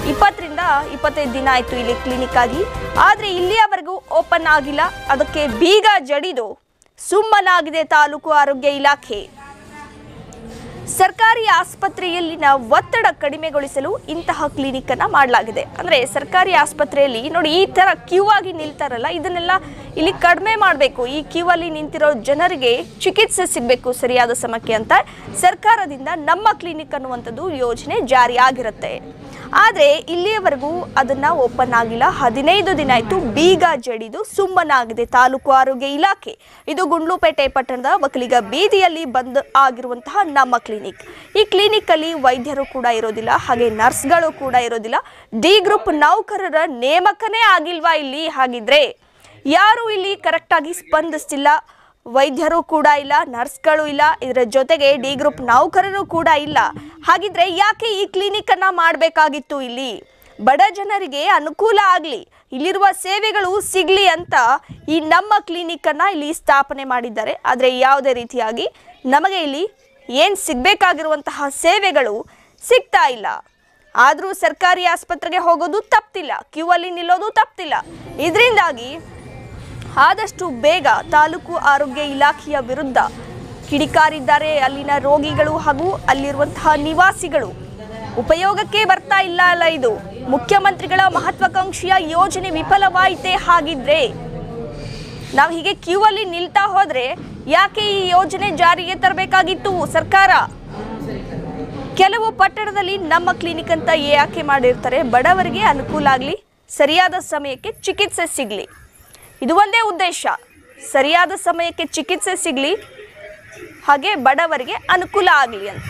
ಇಪ್ಪತ್ತರಿಂದ ಇಪ್ಪತ್ತೈದು ದಿನ ಆಯ್ತು ಇಲ್ಲಿ ಕ್ಲಿನಿಕ್ ಆಗಿ ಆದ್ರೆ ಇಲ್ಲಿಯವರೆಗೂ ಓಪನ್ ಆಗಿಲ್ಲ ಅದಕ್ಕೆ ಬೀಗ ಜಡಿದು ಸುಮ್ಮನಾಗಿದೆ ತಾಲೂಕು ಆರೋಗ್ಯ ಇಲಾಖೆ ಸರ್ಕಾರಿ ಆಸ್ಪತ್ರೆಯಲ್ಲಿನ ಒತ್ತಡ ಕಡಿಮೆಗೊಳಿಸಲು ಇಂತಹ ಕ್ಲಿನಿಕ್ ಅನ್ನ ಮಾಡಲಾಗಿದೆ ಅಂದ್ರೆ ಸರ್ಕಾರಿ ಆಸ್ಪತ್ರೆಯಲ್ಲಿ ನೋಡಿ ಈ ತರ ಕ್ಯೂ ಆಗಿ ನಿಲ್ತಾರಲ್ಲ ಇದನ್ನೆಲ್ಲ ಇಲ್ಲಿ ಕಡಿಮೆ ಮಾಡಬೇಕು ಈ ಕ್ಯೂ ಅಲ್ಲಿ ನಿಂತಿರೋ ಜನರಿಗೆ ಚಿಕಿತ್ಸೆ ಸಿಗಬೇಕು ಸರಿಯಾದ ಸಮಯಕ್ಕೆ ಅಂತ ಸರ್ಕಾರದಿಂದ ನಮ್ಮ ಕ್ಲಿನಿಕ್ ಅನ್ನುವಂಥದ್ದು ಯೋಜನೆ ಜಾರಿಯಾಗಿರುತ್ತೆ ಆದರೆ ಇಲ್ಲಿಯವರೆಗೂ ಅದನ್ನ ಓಪನ್ ಆಗಿಲ್ಲ ಹದಿನೈದು ದಿನ ಆಯಿತು ಬೀಗ ಜಡಿದು ಸುಮ್ಮನಾಗಿದೆ ತಾಲೂಕು ಆರೋಗ್ಯ ಇಲಾಖೆ ಇದು ಗುಂಡ್ಲುಪೇಟೆ ಪಟ್ಟಣದ ಒಕ್ಕಲಿಗ ಬೀದಿಯಲ್ಲಿ ಬಂದ್ ಆಗಿರುವಂತಹ ನಮ್ಮ ಕ್ಲಿನಿಕ್ ಈ ಕ್ಲಿನಿಕ್ ಅಲ್ಲಿ ವೈದ್ಯರು ಕೂಡ ಇರೋದಿಲ್ಲ ಹಾಗೆ ನರ್ಸ್ಗಳು ಕೂಡ ಇರೋದಿಲ್ಲ ಡಿ ಗ್ರೂಪ್ ನೌಕರರ ನೇಮಕನೇ ಆಗಿಲ್ವಾ ಇಲ್ಲಿ ಹಾಗಿದ್ರೆ ಯಾರು ಇಲ್ಲಿ ಕರೆಕ್ಟಾಗಿ ಸ್ಪಂದಿಸ್ತಿಲ್ಲ ವೈದ್ಯರು ಕೂಡ ಇಲ್ಲ ನರ್ಸ್ಗಳು ಇಲ್ಲ ಇದರ ಜೊತೆಗೆ ಡಿ ಗ್ರೂಪ್ ನೌಕರರು ಕೂಡ ಇಲ್ಲ ಹಾಗಿದ್ರೆ ಯಾಕೆ ಈ ಕ್ಲಿನಿಕ್ ಅನ್ನ ಮಾಡಬೇಕಾಗಿತ್ತು ಇಲ್ಲಿ ಬಡ ಜನರಿಗೆ ಅನುಕೂಲ ಆಗಲಿ ಇಲ್ಲಿರುವ ಸೇವೆಗಳು ಸಿಗ್ಲಿ ಅಂತ ಈ ನಮ್ಮ ಕ್ಲಿನಿಕ್ ಅನ್ನ ಇಲ್ಲಿ ಸ್ಥಾಪನೆ ಮಾಡಿದ್ದಾರೆ ಆದರೆ ಯಾವುದೇ ರೀತಿಯಾಗಿ ನಮಗೆ ಇಲ್ಲಿ ಏನು ಸಿಗಬೇಕಾಗಿರುವಂತಹ ಸೇವೆಗಳು ಸಿಗ್ತಾ ಇಲ್ಲ ಆದರೂ ಸರ್ಕಾರಿ ಆಸ್ಪತ್ರೆಗೆ ಹೋಗೋದು ತಪ್ತಿಲ್ಲ ಕ್ಯೂ ಅಲ್ಲಿ ನಿಲ್ಲೋದು ತಪ್ತಿಲ್ಲ ಇದರಿಂದಾಗಿ ಆದಷ್ಟು ಬೇಗ ತಾಲೂಕು ಆರೋಗ್ಯ ಇಲಾಖೆಯ ವಿರುದ್ಧ ಕಿಡಿಕಾರಿದ್ದಾರೆ ಅಲ್ಲಿನ ರೋಗಿಗಳು ಹಾಗೂ ಅಲ್ಲಿರುವಂತಹ ನಿವಾಸಿಗಳು ಉಪಯೋಗಕ್ಕೆ ಬರ್ತಾ ಇಲ್ಲ ಅಲ್ಲ ಇದು ಮುಖ್ಯಮಂತ್ರಿಗಳ ಮಹತ್ವಾಕಾಂಕ್ಷಿಯ ಯೋಜನೆ ವಿಫಲವಾಯಿತೇ ಹಾಗಿದ್ರೆ ನಾವು ಹೀಗೆ ಕ್ಯೂ ಅಲ್ಲಿ ನಿಲ್ತಾ ಹೋದ್ರೆ ಯಾಕೆ ಈ ಯೋಜನೆ ಜಾರಿಗೆ ತರಬೇಕಾಗಿತ್ತು ಸರ್ಕಾರ ಕೆಲವು ಪಟ್ಟಣದಲ್ಲಿ ನಮ್ಮ ಕ್ಲಿನಿಕ್ ಅಂತ ಯಾಕೆ ಮಾಡಿರ್ತಾರೆ ಬಡವರಿಗೆ ಅನುಕೂಲ ಆಗಲಿ ಸರಿಯಾದ ಸಮಯಕ್ಕೆ ಚಿಕಿತ್ಸೆ ಸಿಗಲಿ ಇದು ಒಂದೇ ಉದ್ದೇಶ ಸರಿಯಾದ ಸಮಯಕ್ಕೆ ಚಿಕಿತ್ಸೆ ಸಿಗಲಿ ಹಾಗೆ ಬಡವರಿಗೆ ಅನುಕೂಲ ಆಗಲಿ ಅಂತ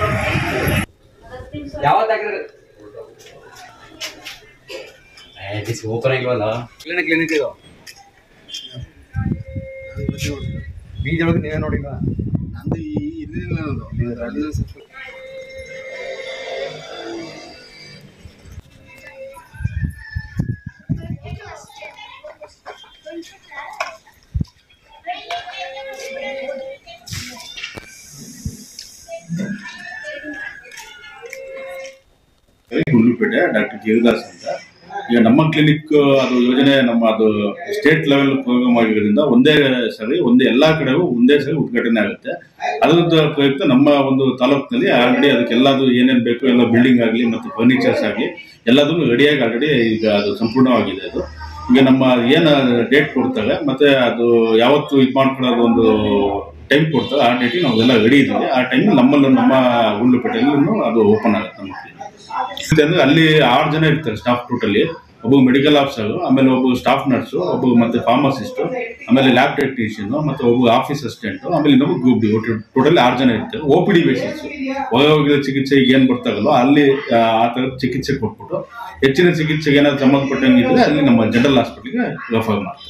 ಓಪನ್ ಆಗಿವಲ್ಲ ಕ್ಲಿನಿಕ್ ಕ್ಲಿನಿಕ್ ಇದು ಬೀಜ ಒಳಗೆ ನೀವೇ ನೋಡಿಲ್ಲ ನಂದು ಇರಲಿಲ್ಲ ಗುಂಡ್ಲುಪೇಟೆ ಡಾಕ್ಟರ್ ಜೀವದಾಸ್ ಅಂತ ಈಗ ನಮ್ಮ ಕ್ಲಿನಿಕ್ ಅದು ಯೋಜನೆ ನಮ್ಮ ಅದು ಸ್ಟೇಟ್ ಲೆವೆಲ್ ಪ್ರೋಗ್ರಾಮ್ ಆಗಿರೋದ್ರಿಂದ ಒಂದೇ ಸರಿ ಒಂದೇ ಎಲ್ಲಾ ಕಡೆಗೂ ಒಂದೇ ಸರಿ ಉದ್ಘಾಟನೆ ಆಗುತ್ತೆ ಅದರ ಪ್ರಯುಕ್ತ ನಮ್ಮ ಒಂದು ತಾಲೂಕಿನಲ್ಲಿ ಆಲ್ರೆಡಿ ಅದಕ್ಕೆಲ್ಲದು ಏನೇನು ಬೇಕು ಎಲ್ಲ ಬಿಲ್ಡಿಂಗ್ ಆಗಲಿ ಮತ್ತು ಫರ್ನಿಚರ್ಸ್ ಆಗಲಿ ಎಲ್ಲದನ್ನು ರೆಡಿಯಾಗಿ ಆಲ್ರೆಡಿ ಈಗ ಅದು ಸಂಪೂರ್ಣವಾಗಿದೆ ಅದು ಈಗ ನಮ್ಮ ಏನು ಡೇಟ್ ಕೊಡ್ತಾರೆ ಮತ್ತೆ ಅದು ಯಾವತ್ತು ಇದು ಮಾಡ್ಕೊಳ್ಳೋದು ಒಂದು ಟೈಮ್ ಕೊಡ್ತಾರೆ ಆ ಡೇಟಿಗೆ ನಾವೆಲ್ಲ ರೆಡಿ ಇದ್ದೀವಿ ಆ ಟೈಮ್ ನಮ್ಮಲ್ಲೂ ನಮ್ಮ ಗುಂಡ್ಲುಪೇಟೆಯಲ್ಲೂ ಅದು ಓಪನ್ ಆಗುತ್ತೆ ನಮ್ಮ clinic. ಅಂದ್ರೆ ಅಲ್ಲಿ ಆರು ಜನ ಇರ್ತಾರೆ ಸ್ಟಾಫ್ ಟೋಟಲಿ ಒಬ್ಬ ಮೆಡಿಕಲ್ ಆಫೀಸರ್ ಆಮೇಲೆ ಒಬ್ಬ ಸ್ಟಾಫ್ ನರ್ಸು ಒಬ್ಬ ಮತ್ತೆ ಫಾರ್ಮಸಿಸ್ಟ್ ಆಮೇಲೆ ಲ್ಯಾಬ್ ಟೆಕ್ನಿಷಿಯನ್ ಮತ್ತೆ ಒಬ್ಬ ಆಫೀಸ್ ಅಸಿಸ್ಟೆಂಟ್ ಆಮೇಲೆ ಇನ್ನೊಬ್ಬ ಗ್ರೂಪ್ ಡಿ ಟೋಟಲಿ ಆರು ಜನ ಇರ್ತಾರೆ ಒ ಪಿ ಡಿ ಬೇಸಿಸ್ ಹೊರಗೋಗಿರೋ ಚಿಕಿತ್ಸೆಗೆ ಏನು ಬರ್ತಾಗಲ್ಲ ಅಲ್ಲಿ ಆ ಆ ಥರದ ಚಿಕಿತ್ಸೆ ಕೊಟ್ಬಿಟ್ಟು ಹೆಚ್ಚಿನ ಚಿಕಿತ್ಸೆಗೆ ಏನಾದ್ರು ಸಂಬಂಧಪಟ್ಟಂಗೆ ಇದ್ರೆ ಅಲ್ಲಿ ನಮ್ಮ ಜನರಲ್ ಹಾಸ್ಪಿಟಲ್ಗೆ ರೆಫರ್ ಮಾಡ್ತಾರೆ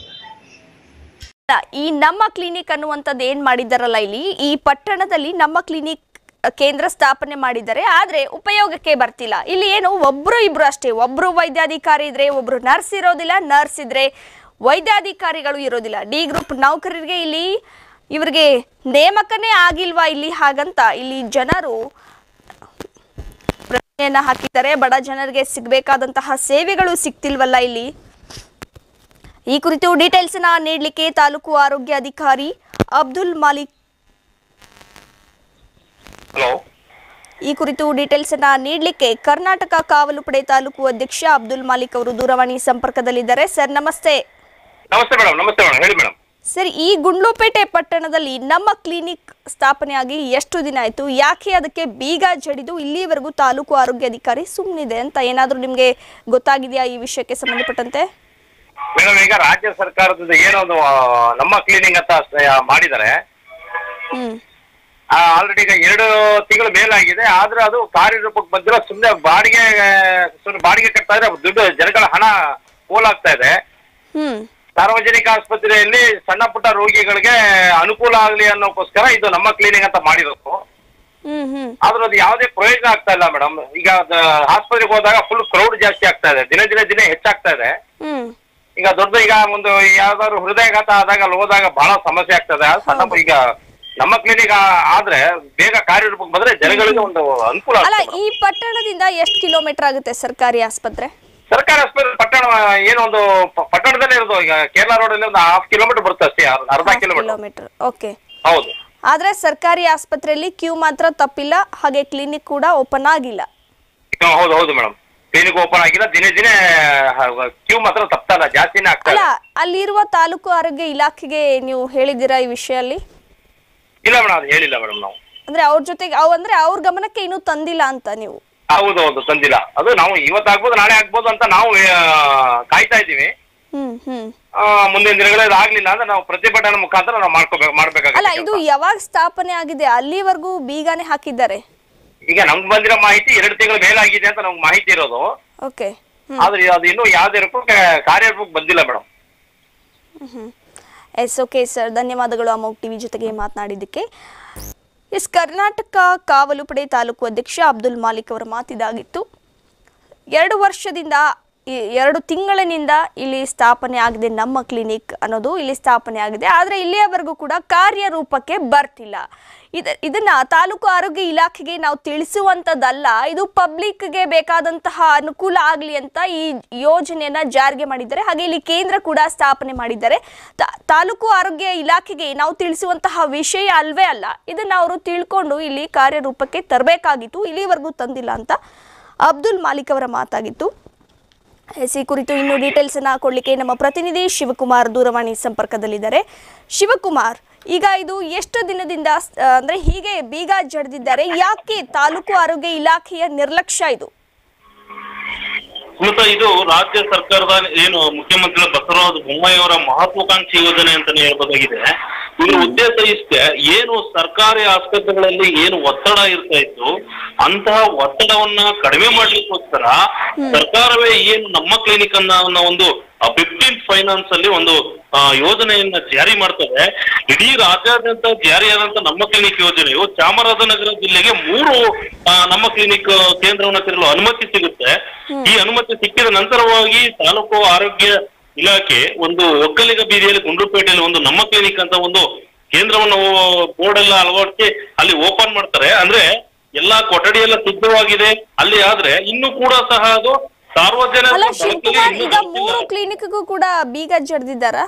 ಈ ನಮ್ಮ ಕ್ಲಿನಿಕ್ ಅನ್ನುವಂಥದ್ದು ಏನ್ ಮಾಡಿದಾರಲ್ಲ ಇಲ್ಲಿ ಈ ಪಟ್ಟಣದಲ್ಲಿ ನಮ್ಮ ಕ್ಲಿನಿಕ್ ಕೇಂದ್ರ ಸ್ಥಾಪನೆ ಮಾಡಿದ್ದಾರೆ ಆದ್ರೆ ಉಪಯೋಗಕ್ಕೆ ಬರ್ತಿಲ್ಲ ಇಲ್ಲಿ ಏನು ಒಬ್ರು ಇಬ್ರು ಅಷ್ಟೇ ಒಬ್ರು ವೈದ್ಯಾಧಿಕಾರಿ ಇದ್ರೆ ಒಬ್ರು ನರ್ಸ್ ಇರೋದಿಲ್ಲ ನರ್ಸ್ ಇದ್ರೆ ವೈದ್ಯಾಧಿಕಾರಿಗಳು ಇರೋದಿಲ್ಲ ಡಿ ಗ್ರೂಪ್ ನೌಕರರಿಗೆ ಇಲ್ಲಿ ಇವರಿಗೆ ನೇಮಕನೇ ಆಗಿಲ್ವಾ ಇಲ್ಲಿ ಹಾಗಂತ ಇಲ್ಲಿ ಜನರು ಪ್ರಶ್ನೆಯನ್ನ ಹಾಕಿದ್ದಾರೆ ಬಡ ಜನರಿಗೆ ಸಿಗಬೇಕಾದಂತಹ ಸೇವೆಗಳು ಸಿಗ್ತಿಲ್ವಲ್ಲ ಇಲ್ಲಿ ಈ ಕುರಿತು ಡೀಟೇಲ್ಸ್ ನ ನೀಡಲಿಕ್ಕೆ ತಾಲೂಕು ಆರೋಗ್ಯ ಅಧಿಕಾರಿ ಅಬ್ದುಲ್ ಮಾಲಿಕ್ ಹಲೋ ಈ ಕುರಿತು ಡೀಟೇಲ್ಸ್ ಅನ್ನ ನೀಡಲಿಕ್ಕೆ ಕರ್ನಾಟಕ ಕಾವಲು ಪಡೆ ತಾಲೂಕು ಅಧ್ಯಕ್ಷ ಅಬ್ದುಲ್ ಮಾಲಿಕ್ ಅವರು ದೂರವಾಣಿ ಸಂಪರ್ಕದಲ್ಲಿದ್ದಾರೆ ಸರ್ ನಮಸ್ತೆ ನಮಸ್ತೆ ಮೇಡಮ್ ನಮಸ್ತೆ ಮೇಡಮ್ ಹೇಳಿ ಮೇಡಮ್ ಸರ್ ಈ ಗುಂಡ್ಲುಪೇಟೆ ಪಟ್ಟಣದಲ್ಲಿ ನಮ್ಮ ಕ್ಲಿನಿಕ್ ಸ್ಥಾಪನೆಯಾಗಿ ಎಷ್ಟು ದಿನ ಆಯಿತು ಯಾಕೆ ಅದಕ್ಕೆ ಬೀಗ ಜಡಿದು ಇಲ್ಲಿವರೆಗೂ ತಾಲೂಕು ಆರೋಗ್ಯ ಅಧಿಕಾರಿ ಸುಮ್ಮನಿದೆ ಅಂತ ಏನಾದರೂ ನಿಮಗೆ ಗೊತ್ತಾಗಿದೆಯಾ ಈ ವಿಷಯಕ್ಕೆ ಸಂಬಂಧಪಟ್ಟಂತೆ ಮೇಡಮ್ ಈಗ ರಾಜ್ಯ ಸರ್ಕಾರದಿಂದ ಏನೋ ಒಂದು ಆ, ನಮ್ಮ ಕ್ಲೀನಿಂಗ್ ಅಂತ ಸ- ಮಾಡಿದ್ದಾರೆ ಹ್ಮ್ ಆಲ್ರೆಡಿ ಈಗ ಎರಡು ತಿಂಗಳು ಮೇಲಾಗಿದೆ ಆದ್ರೆ ಅದು ಕಾರ್ಯರೂಪಕ್ಕೆ ಬಂದಿಲ್ಲ ಸುಮ್ಮನೆ ಬಾಡಿಗೆ ಸುಮ್ಮನೆ ಬಾಡಿಗೆ ಕಟ್ತಾ ಇದ್ರೆ ದುಡ್ಡು ಜನಗಳ ಹಣ ಪೋಲಾಗ್ತಾ ಇದೆ ಹ್ಮ್ ಸಾರ್ವಜನಿಕ ಆಸ್ಪತ್ರೆಯಲ್ಲಿ ಸಣ್ಣ ಪುಟ್ಟ ರೋಗಿಗಳಿಗೆ ಅನುಕೂಲ ಆಗಲಿ ಅನ್ನೋಕ್ಕೋಸ್ಕರ ಇದು ನಮ್ಮ ಕ್ಲೀನಿಂಗ್ ಅಂತ ಮಾಡಿರೋದು ಹ್ಮ್ ಹ್ಮ್ ಆದ್ರೆ ಅದು ಯಾವುದೇ ಪ್ರಯೋಜನ ಆಗ್ತಾ ಇಲ್ಲ ಮೇಡಮ್ ಈಗ ಅದು ಆಸ್ಪತ್ರೆಗೆ ಹೋದಾಗ ಫುಲ್ ಕ್ರೌಡ್ ಜಾಸ್ತಿ ಆಗ್ತಾ ಇದೆ ದಿನ ದಿನ ದಿನ ಹೆಚ್ಚಾಗ್ತಾ ಇದೆ ಹ್ಮ್ ಈಗ ದೊಡ್ಡ ಈಗ ಒಂದು ಯಾವ್ದಾದ್ರು ಹೃದಯಘಾತ ಆದಾಗ ಅಲ್ಲಿ ಹೋದಾಗ ಬಹಳ ಸಮಸ್ಯೆ ಆಗ್ತದೆ ಅದು ಸಣ್ಣ ಈಗ ನಮ್ಮ ಕ್ಲಿನಿಕ್ ಆದ್ರೆ ಬೇಗ ಕಾರ್ಯರೂಪಕ್ಕೆ ಬಂದ್ರೆ ಜನಗಳಿಗೆ ಒಂದು ಅನುಕೂಲ ಅಲ್ಲ ಆಗ್ತದೆ ಈ ಪಟ್ಟಣದಿಂದ ಎಷ್ಟು ಕಿಲೋಮೀಟರ್ ಆಗುತ್ತೆ ಸರ್ಕಾರಿ ಆಸ್ಪತ್ರೆ ಸರ್ಕಾರಿ ಆಸ್ಪತ್ರೆ ಪಟ್ಟಣ ಏನೋ ಒಂದು ಪ- ಪಟ್ಟಣದಲ್ಲೇ ಇರೋದು ಈಗ ಕೇರಳ ರೋಡ್ ಅಲ್ಲಿ ಒಂದು ಹಾಫ್ ಕಿಲೋಮೀಟರ್ ಬರುತ್ತೆ ಅಷ್ಟೇ ಅರ್- ಅರ್ಧ ಕಿಲೋಮೀಟರ್ ಕಿಲೋಮೀಟರ್ ಓಕೆ ಹೌದು ಆದ್ರೆ ಸರ್ಕಾರಿ ಆಸ್ಪತ್ರೆಯಲ್ಲಿ ಕ್ಯೂ ಮಾತ್ರ ತಪ್ಪಿಲ್ಲ ಹಾಗೆ ಕ್ಲಿನಿಕ್ ಕೂಡ ಓಪನ್ ಆಗಿಲ್ಲ ಹಾ, ಹೌದು ಹೌದು ಮೇಡಮ್ ಕ್ಲಿನಿಕ್ ಓಪನ್ ಆಗಿಲ್ಲ ದಿನೇ ದಿನೇ ಕ್ಯೂ ಮಾತ್ರ ತಪ್ತಾ ಇಲ್ಲ ಜಾಸ್ತಿನೇ ಆಗ್ತಾ ಅಲ್ಲ ಇಲ್ಲ ಅಲ್ಲಿರುವ ತಾಲೂಕು ಆರೋಗ್ಯ ಇಲಾಖೆಗೆ ನೀವು ಹೇಳಿದ್ದೀರಾ ಈ ವಿಷಯಲ್ಲಿ ಇಲ್ಲ ಮೇಡಮ್ ಅದು ಹೇಳಿಲ್ಲ ಮೇಡಮ್ ನಾವು ಅಂದ್ರೆ ಅವ್ರ ಜೊತೆಗೆ ಅವ್ ಅಂದ್ರೆ ಅವ್ರ ಗಮನಕ್ಕೆ ಇನ್ನೂ ತಂದಿಲ್ಲ ಅಂತ ನೀವು ಹೌದು ಹೌದು ತಂದಿಲ್ಲ ಅದು ನಾವು ಇವತ್ತು ಆಗ್ಬೋದು ನಾಳೆ ಆಗ್ಬೋದು ಅಂತ ನಾವು ಆ, ಕಾಯ್ತಾ ಇದ್ದೀವಿ ಹ್ಮ್ ಹ್ಮ್ ಆ, ಮುಂದಿನ ದಿನಗಳಲ್ಲಿ ಅದು ಆಗ್ಲಿಲ್ಲ ಅಂದ್ರೆ ನಾವು ಪ್ರತಿಭಟನೆ ಮುಖಾಂತರ ನಾವು ಮಾಡ್ಕೋಬೇಕು ಅಲ್ಲ ಮಾಡ್ಬೇಕಾಗುತ್ತೆ ಇದು ಯಾವಾಗ ಸ್ಥಾಪನೆ ಆಗಿದೆ ಅಲ್ಲಿವರೆಗೂ ಬೀಗಾನೆ ಹಾಕಿದ್ದಾರೆ ಈಗ ನಮ್ಗೆ ಬಂದಿರೋ ಮಾಹಿತಿ ಎರಡು ತಿಂಗಳ ಮೇಲಾಗಿದೆ ಅಂತ ನಮ್ಗೆ ಮಾಹಿತಿ ಇರೋದು ಓಕೆ ಆದ್ರೆ ಅದು ಇನ್ನೂ ಯಾವುದೇ ರೂಪಕ್ಕೆ ಕಾರ್ಯರೂಪಕ್ಕೆ ಬಂದಿಲ್ಲ ಮೇಡಮ್ ಎಸ್ ಓಕೆ ಸರ್ ಧನ್ಯವಾದಗಳು ಅಮೋಕ್ ಟಿವಿ ಜೊತೆಗೆ ಮಾತನಾಡಿದ್ದಕ್ಕೆ ಎಸ್ ಕರ್ನಾಟಕ ಕಾವಲು ಪಡೆ ತಾಲೂಕು ಅಧ್ಯಕ್ಷ ಅಬ್ದುಲ್ ಮಾಲಿಕ್ ಅವರ ಮಾತಿದಾಗಿತ್ತು ಎರಡು ವರ್ಷದಿಂದ ಈ- ಎರಡು ತಿಂಗಳಿನಿಂದ ಇಲ್ಲಿ ಸ್ಥಾಪನೆ ಆಗಿದೆ ನಮ್ಮ ಕ್ಲಿನಿಕ್ ಅನ್ನೋದು ಇಲ್ಲಿ ಸ್ಥಾಪನೆ ಆಗಿದೆ ಆದರೆ ಇಲ್ಲಿಯವರೆಗೂ ಕೂಡ ಕಾರ್ಯರೂಪಕ್ಕೆ ಬರ್ತಿಲ್ಲ ಇದ ಇದನ್ನ ತಾಲೂಕು ಆರೋಗ್ಯ ಇಲಾಖೆಗೆ ನಾವು ತಿಳಿಸುವಂಥದ್ದಲ್ಲ ಇದು ಪಬ್ಲಿಕ್ಗೆ ಬೇಕಾದಂತಹ ಅನುಕೂಲ ಆಗಲಿ ಅಂತ ಈ ಯೋಜನೆಯನ್ನ ಜಾರಿಗೆ ಮಾಡಿದ್ದಾರೆ ಹಾಗೆ ಇಲ್ಲಿ ಕೇಂದ್ರ ಕೂಡ ಸ್ಥಾಪನೆ ಮಾಡಿದ್ದಾರೆ ತಾ- ತಾಲೂಕು ಆರೋಗ್ಯ ಇಲಾಖೆಗೆ ನಾವು ತಿಳಿಸುವಂತಹ ವಿಷಯ ಅಲ್ವೇ ಅಲ್ಲ ಇದನ್ನ ಅವರು ತಿಳ್ಕೊಂಡು ಇಲ್ಲಿ ಕಾರ್ಯರೂಪಕ್ಕೆ ತರಬೇಕಾಗಿತ್ತು ಇಲ್ಲಿವರೆಗೂ ತಂದಿಲ್ಲ ಅಂತ ಅಬ್ದುಲ್ ಮಾಲಿಕ್ ಅವರ ಮಾತಾಗಿತ್ತು ಎಸ್ ಈ ಕುರಿತು ಇನ್ನು ಡೀಟೇಲ್ಸ್ ಅನ್ನ ಕೊಡ್ಲಿಕ್ಕೆ ನಮ್ಮ ಪ್ರತಿನಿಧಿ ಶಿವಕುಮಾರ್ ದೂರವಾಣಿ ಸಂಪರ್ಕದಲ್ಲಿದ್ದಾರೆ ಶಿವಕುಮಾರ್ ಈಗ ಇದು ಎಷ್ಟು ದಿನದಿಂದ ಆ, ಅಂದ್ರೆ ಹೀಗೆ ಬೀಗ ಜಡ್ದಿದ್ದಾರೆ ಯಾಕೆ ತಾಲೂಕು ಆರೋಗ್ಯ ಇಲಾಖೆಯ ನಿರ್ಲಕ್ಷ್ಯ ಇದು ಸ್ಮಿತಾ ಇದು ರಾಜ್ಯ ಸರ್ಕಾರದ ಏನು ಮುಖ್ಯಮಂತ್ರಿ ಬಸವರಾಜ ಬೊಮ್ಮಾಯಿ ಅವರ ಮಹತ್ವಾಕಾಂಕ್ಷಿ ಯೋಜನೆ ಅಂತಾನೆ ಹೇಳ್ಬೋದಾಗಿದೆ ಇದ್ರ ಉದ್ದೇಶ ಇಷ್ಟೇ ಏನು ಸರ್ಕಾರಿ ಆಸ್ಪತ್ರೆಗಳಲ್ಲಿ ಏನು ಒತ್ತಡ ಇರ್ತಾ ಇತ್ತು ಅಂತಹ ಒತ್ತಡವನ್ನ ಕಡಿಮೆ ಮಾಡ್ಲಿಕ್ಕೋಸ್ಕರ ಸರ್ಕಾರವೇ ಏನು ನಮ್ಮ ಕ್ಲಿನಿಕ್ ಅನ್ನ ಅನ್ನೋ ಒಂದು ಫಿಫ್ಟೀನ್ ಫೈನಾನ್ಸ್ ಅಲ್ಲಿ ಒಂದು ಆ, ಯೋಜನೆಯನ್ನ ಜಾರಿ ಮಾಡ್ತದೆ ಇಡೀ ರಾಜ್ಯಾದ್ಯಂತ ಜಾರಿಯಾದಂತ ನಮ್ಮ ಕ್ಲಿನಿಕ್ ಯೋಜನೆಯು ಚಾಮರಾಜನಗರ ಜಿಲ್ಲೆಗೆ ಮೂರು ಆ, ನಮ್ಮ ಕ್ಲಿನಿಕ್ ಕೇಂದ್ರವನ್ನ ತೆರಲು ಅನುಮತಿ ಸಿಗುತ್ತೆ ಈ ಅನುಮತಿ ಸಿಕ್ಕಿದ ನಂತರವಾಗಿ ತಾಲೂಕು ಆರೋಗ್ಯ ಇಲಾಖೆ ಒಂದು ಒಕ್ಕಲಿಗ ಬೀದಿಯಲ್ಲಿ ಗುಂಡ್ಲುಪೇಟೆಯಲ್ಲಿ ಒಂದು ನಮ್ಮ ಕ್ಲಿನಿಕ್ ಅಂತ ಒಂದು ಕೇಂದ್ರವನ್ನು ಬೋರ್ಡ್ ಎಲ್ಲ ಅಳವಡಿಸಿ ಅಲ್ಲಿ ಓಪನ್ ಮಾಡ್ತಾರೆ ಅಂದ್ರೆ ಎಲ್ಲಾ ಕೊಠಡಿ ಎಲ್ಲ ಸಿದ್ಧವಾಗಿದೆ ಅಲ್ಲಿ ಆದ್ರೆ ಇನ್ನು ಕೂಡ ಸಹ ಅದು ಸಾರ್ವಜನಿಕ ಅಲ್ಲ ಬಳಕೆಗೆ ಶಿವಕುಮಾರ್ ಇನ್ನೂ ಈಗ ಬಂದಿಲ್ಲ. ಮೂರು ಕ್ಲಿನಿಕ್ಗೂ ಕೂಡ ಬೀಗ ಜಡ್ದಿದ್ದಾರಾ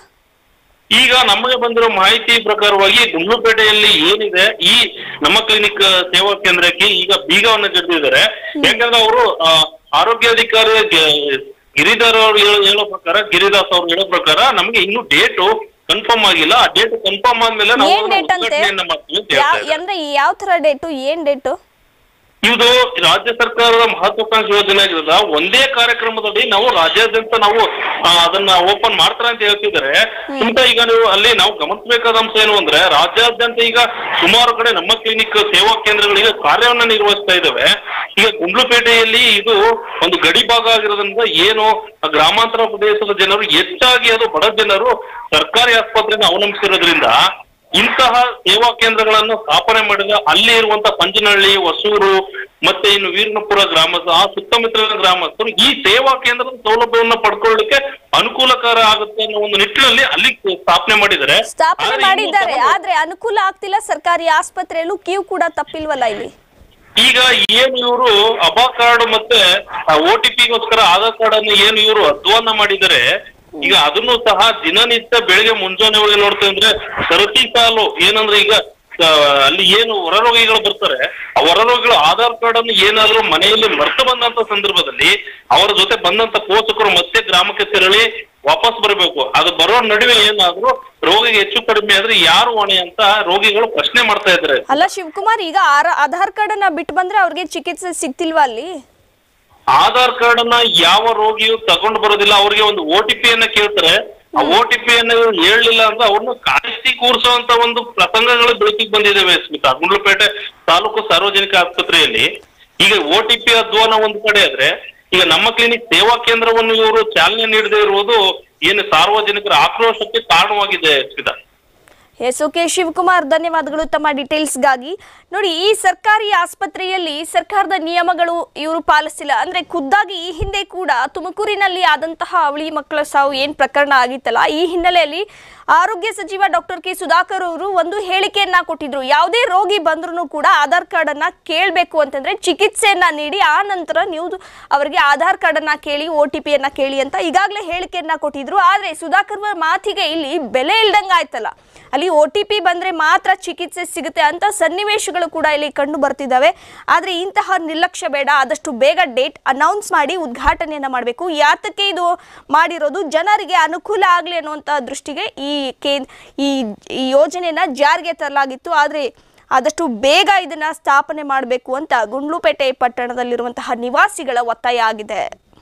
ಈಗ ನಮಗೆ ಬಂದಿರೋ ಮಾಹಿತಿ ಪ್ರಕಾರವಾಗಿ ಗುಂಡ್ಲುಪೇಟೆಯಲ್ಲಿ ಏನಿದೆ ಈ ನಮ್ಮ ಕ್ಲಿನಿಕ್ ಸೇವಾ ಕೇಂದ್ರಕ್ಕೆ ಈಗ ಬೀಗವನ್ನು ಜಡಿದಿದ್ದಾರೆ ಯಾಕಂದ್ರೆ ಅವರು ಆರೋಗ್ಯಾಧಿಕಾರಿ ಗ- ಗಿರಿಧರ್ ಅವರು ಹೇಳೋ ಹೇಳೋ ಪ್ರಕಾರ ಗಿರಿದಾಸ್ ಅವ್ರು ಹೇಳೋ ಪ್ರಕಾರ ನಮಗೆ ಇನ್ನು ಡೇಟು ಕನ್ಫರ್ಮ್ ಆಗಿಲ್ಲ ಆ ಡೇಟ್ ಕನ್ಫರ್ಮ್ ಆದ್ಮೇಲೆ ನಾವು ಏನ್ ಡೇಟ್ ಅಂತೆ ಉದ್ಘಾಟನೆಯನ್ನ ಮಾಡ್ತೀವಿ ಅಂತ ಹೇಳ್ತಾ ಯಾವ ಇದ್ದಾರೆ. ಅಂದ್ರೆ ಯಾವ ತರ ಡೇಟು ಏನ್ ಡೇಟು ಇದು ರಾಜ್ಯ ಸರ್ಕಾರದ ಮಹತ್ವಾಕಾಂಕ್ಷಿ ಯೋಜನೆ ಆಗಿರೋದ ಒಂದೇ ಕಾರ್ಯಕ್ರಮದಲ್ಲಿ ನಾವು ರಾಜ್ಯಾದ್ಯಂತ ನಾವು ಆ, ಅದನ್ನ ಓಪನ್ ಮಾಡ್ತಾರೆ ಅಂತ ಹೇಳ್ತಿದ್ದಾರೆ ಇಂತ ಈಗ ನೀವು ಅಲ್ಲಿ ನಾವು ಗಮನಿಸಬೇಕಾದ ಅಂಶ ಏನು ಅಂದ್ರೆ ರಾಜ್ಯಾದ್ಯಂತ ಈಗ ಸುಮಾರು ಕಡೆ ನಮ್ಮ ಕ್ಲಿನಿಕ್ ಸೇವಾ ಕೇಂದ್ರಗಳಿಗೆ ಕಾರ್ಯವನ್ನ ನಿರ್ವಹಿಸ್ತಾ ಇದ್ದಾವೆ ಈಗ ಗುಂಡ್ಲುಪೇಟೆಯಲ್ಲಿ ಇದು ಒಂದು ಗಡಿ ಭಾಗ ಆಗಿರೋದ್ರಿಂದ ಏನು ಆ ಗ್ರಾಮಾಂತರ ಪ್ರದೇಶದ ಜನರು ಹೆಚ್ಚಾಗಿ ಅದು ಬಡ ಜನರು ಸರ್ಕಾರಿ ಆಸ್ಪತ್ರೆಯನ್ನು ಅವಲಂಬಿಸಿರೋದ್ರಿಂದ ಇಂತಹ ಸೇವಾ ಕೇಂದ್ರಗಳನ್ನು ಸ್ಥಾಪನೆ ಮಾಡಿದ ಅಲ್ಲಿ ಇರುವಂತ ಪಂಚನಹಳ್ಳಿ ಹೊಸೂರು ಮತ್ತೆ ಇನ್ನು ವೀರನಪುರ ಗ್ರಾಮದ ಆ ಸುತ್ತಮುತ್ತಲಿನ ಗ್ರಾಮಸ್ಥರು ಈ ಸೇವಾ ಕೇಂದ್ರದ ಸೌಲಭ್ಯವನ್ನು ಪಡ್ಕೊಳ್ಳಿಕ್ಕೆ ಅನುಕೂಲಕರ ಆಗುತ್ತೆ ಅನ್ನೋ ಒಂದು ನಿಟ್ಟಿನಲ್ಲಿ ಅಲ್ಲಿ ಸ್ಥಾಪನೆ ಮಾಡಿದ್ದಾರೆ ಸ್ಥಾಪನೆ ಆದ್ರೆ ಇನ್ನೂ ಮಾಡಿದ್ದಾರೆ ಸಹ ಆದ್ರೆ ಅನುಕೂಲ ಆಗ್ತಿಲ್ಲ ಸರ್ಕಾರಿ ಆಸ್ಪತ್ರೆಯಲ್ಲೂ ಕ್ಯೂ ಕೂಡ ತಪ್ಪಿಲ್ವಲ್ಲ ಇಲ್ಲಿ ಈಗ ಏನು ಇವರು ಅಬಾ ಕಾರ್ಡ್ ಮತ್ತೆ ಓ ಟಿ ಪಿಗೋಸ್ಕರ ಆಧಾರ್ ಕಾರ್ಡ್ ಅನ್ನು ಏನು ಇವರು ಅಧ್ವಾನ ಮಾಡಿದರೆ ಈಗ ಅದನ್ನು ಸಹ ದಿನನಿತ್ಯ ಬೆಳಿಗ್ಗೆ ಮುಂಜಾನೆ ಹೋಗಿ ನೋಡ್ತೇವೆ ಅಂದ್ರೆ ಸರತಿ ಸಾಲು ಏನಂದ್ರೆ ಈಗ ಆ, ಅಲ್ಲಿ ಏನು ಹೊರರೋಗಿಗಳು ಬರ್ತಾರೆ ಆ ಹೊರರೋಗಿಗಳು ಆಧಾರ್ ಕಾರ್ಡ್ ಅನ್ನು ಏನಾದ್ರೂ ಮನೆಯಲ್ಲಿ ಮರೆತು ಬಂದಂತ ಸಂದರ್ಭದಲ್ಲಿ ಅವರ ಜೊತೆ ಬಂದಂತ ಪೋಷಕರು ಮತ್ತೆ ಗ್ರಾಮಕ್ಕೆ ತೆರಳಿ ವಾಪಸ್ ಬರಬೇಕು ಅದು ಬರೋ ನಡುವೆ ಏನಾದ್ರೂ ರೋಗಿಗೆ ಹೆಚ್ಚು ಕಡಿಮೆ ಆದ್ರೆ ಯಾರು ಹೊಣೆ ಅಂತ ರೋಗಿಗಳು ಪ್ರಶ್ನೆ ಮಾಡ್ತಾ ಇದ್ದಾರೆ ಅಲ್ಲ ಶಿವಕುಮಾರ್ ಈಗ ಆರ- ಆಧಾರ್ ಕಾರ್ಡ್ ಅನ್ನ ಬಿಟ್ಟು ಬಂದ್ರೆ ಅವ್ರಿಗೆ ಚಿಕಿತ್ಸೆ ಸಿಗ್ತಿಲ್ವಾ ಅಲ್ಲಿ ಆಧಾರ್ ಕಾರ್ಡ್ ಅನ್ನ ಯಾವ ರೋಗಿಯು ತಗೊಂಡು ಬರೋದಿಲ್ಲ ಅವ್ರಿಗೆ ಒಂದು ಓ ಟಿ ಪಿ ಅನ್ನ ಕೇಳ್ತಾರೆ ಆ ಓ ಟಿ ಪಿ ಅನ್ನ ಇವ್ರು ಹೇಳಲಿಲ್ಲ ಅಂದ್ರೆ ಅವ್ರನ್ನ ಕಾಯಿಸಿ ಕೂರಿಸುವಂತ ಒಂದು ಪ್ರಸಂಗಗಳು ಬೆಳಕಿಗೆ ಬಂದಿದ್ದಾವೆ ಸ್ಮಿತಾ ಗುಂಡ್ಲುಪೇಟೆ ತಾಲೂಕು ಸಾರ್ವಜನಿಕ ಆಸ್ಪತ್ರೆಯಲ್ಲಿ ಈಗ ಓ ಟಿ ಪಿ ಅಧ್ವಾನ ಒಂದು ಕಡೆ ಆದ್ರೆ ಈಗ ನಮ್ಮ ಕ್ಲಿನಿಕ್ ಸೇವಾ ಕೇಂದ್ರವನ್ನು ಇವರು ಚಾಲನೆ ನೀಡದೇ ಇರುವುದು ಏನು ಸಾರ್ವಜನಿಕರ ಆಕ್ರೋಶಕ್ಕೆ ಕಾರಣವಾಗಿದೆ ಸ್ಮಿತಾ ಎಸ್ ಓಕೆ ಶಿವಕುಮಾರ್ ಧನ್ಯವಾದಗಳು ತಮ್ಮ ಡೀಟೇಲ್ಸ್ಗಾಗಿ ನೋಡಿ ಈ ಸರ್ಕಾರಿ ಆಸ್ಪತ್ರೆಯಲ್ಲಿ ಸರ್ಕಾರದ ನಿಯಮಗಳು ಇವರು ಪಾಲಿಸಿಲ್ಲ ಅಂದ್ರೆ ಖುದ್ದಾಗಿ ಈ ಹಿಂದೆ ಕೂಡ ತುಮಕೂರಿನಲ್ಲಿ ಆದಂತಹ ಅವಳಿ ಮಕ್ಕಳ ಸಾವು ಏನ್ ಪ್ರಕರಣ ಆಗಿತ್ತಲ್ಲ ಈ ಹಿನ್ನೆಲೆಯಲ್ಲಿ ಆರೋಗ್ಯ ಸಚಿವ ಡಾಕ್ಟರ್ ಕೆ ಸುಧಾಕರ್ ಅವರು ಒಂದು ಹೇಳಿಕೆಯನ್ನ ಕೊಟ್ಟಿದ್ರು ಯಾವುದೇ ರೋಗಿ ಬಂದ್ರೂ ಕೂಡ ಆಧಾರ್ ಕಾರ್ಡ್ ಅನ್ನ ಕೇಳಬೇಕು ಅಂತಂದ್ರೆ ಚಿಕಿತ್ಸೆಯನ್ನ ನೀಡಿ ಆ ನಂತರ ನೀವು ಅವರಿಗೆ ಆಧಾರ್ ಕಾರ್ಡ್ ಅನ್ನ ಕೇಳಿ ಒ ಟಿ ಪಿಯನ್ನ ಕೇಳಿ ಅಂತ ಈಗಾಗಲೇ ಹೇಳಿಕೆಯನ್ನ ಕೊಟ್ಟಿದ್ರು ಆದ್ರೆ ಸುಧಾಕರ್ ಅವರ ಮಾತಿಗೆ ಇಲ್ಲಿ ಬೆಲೆ ಇಲ್ದಂಗ ಆಯ್ತಲ್ಲ ಅಲ್ಲಿ ಒ ಟಿ ಪಿ ಬಂದ್ರೆ ಮಾತ್ರ ಚಿಕಿತ್ಸೆ ಸಿಗುತ್ತೆ ಅಂತ ಸನ್ನಿವೇಶಗಳು ಕೂಡ ಇಲ್ಲಿ ಕಂಡು ಬರ್ತಿದ್ದಾವೆ ಆದ್ರೆ ಇಂತಹ ನಿರ್ಲಕ್ಷ್ಯ ಬೇಡ ಆದಷ್ಟು ಬೇಗ ಡೇಟ್ ಅನೌನ್ಸ್ ಮಾಡಿ ಉದ್ಘಾಟನೆಯನ್ನ ಮಾಡಬೇಕು ಯಾತಕ್ಕೆ ಇದು ಮಾಡಿರೋದು ಜನರಿಗೆ ಅನುಕೂಲ ಆಗಲಿ ಅನ್ನುವಂಥ ದೃಷ್ಟಿಗೆ ಈ ಕೇ ಈ ಈ ಯೋಜನೆಯನ್ನ ಜಾರಿಗೆ ತರಲಾಗಿತ್ತು ಆದರೆ ಆದಷ್ಟು ಬೇಗ ಇದನ್ನ ಸ್ಥಾಪನೆ ಮಾಡಬೇಕು ಅಂತ ಗುಂಡ್ಲುಪೇಟೆ ಪಟ್ಟಣದಲ್ಲಿರುವಂತಹ ನಿವಾಸಿಗಳ ಒತ್ತಾಯ ಆಗಿದೆ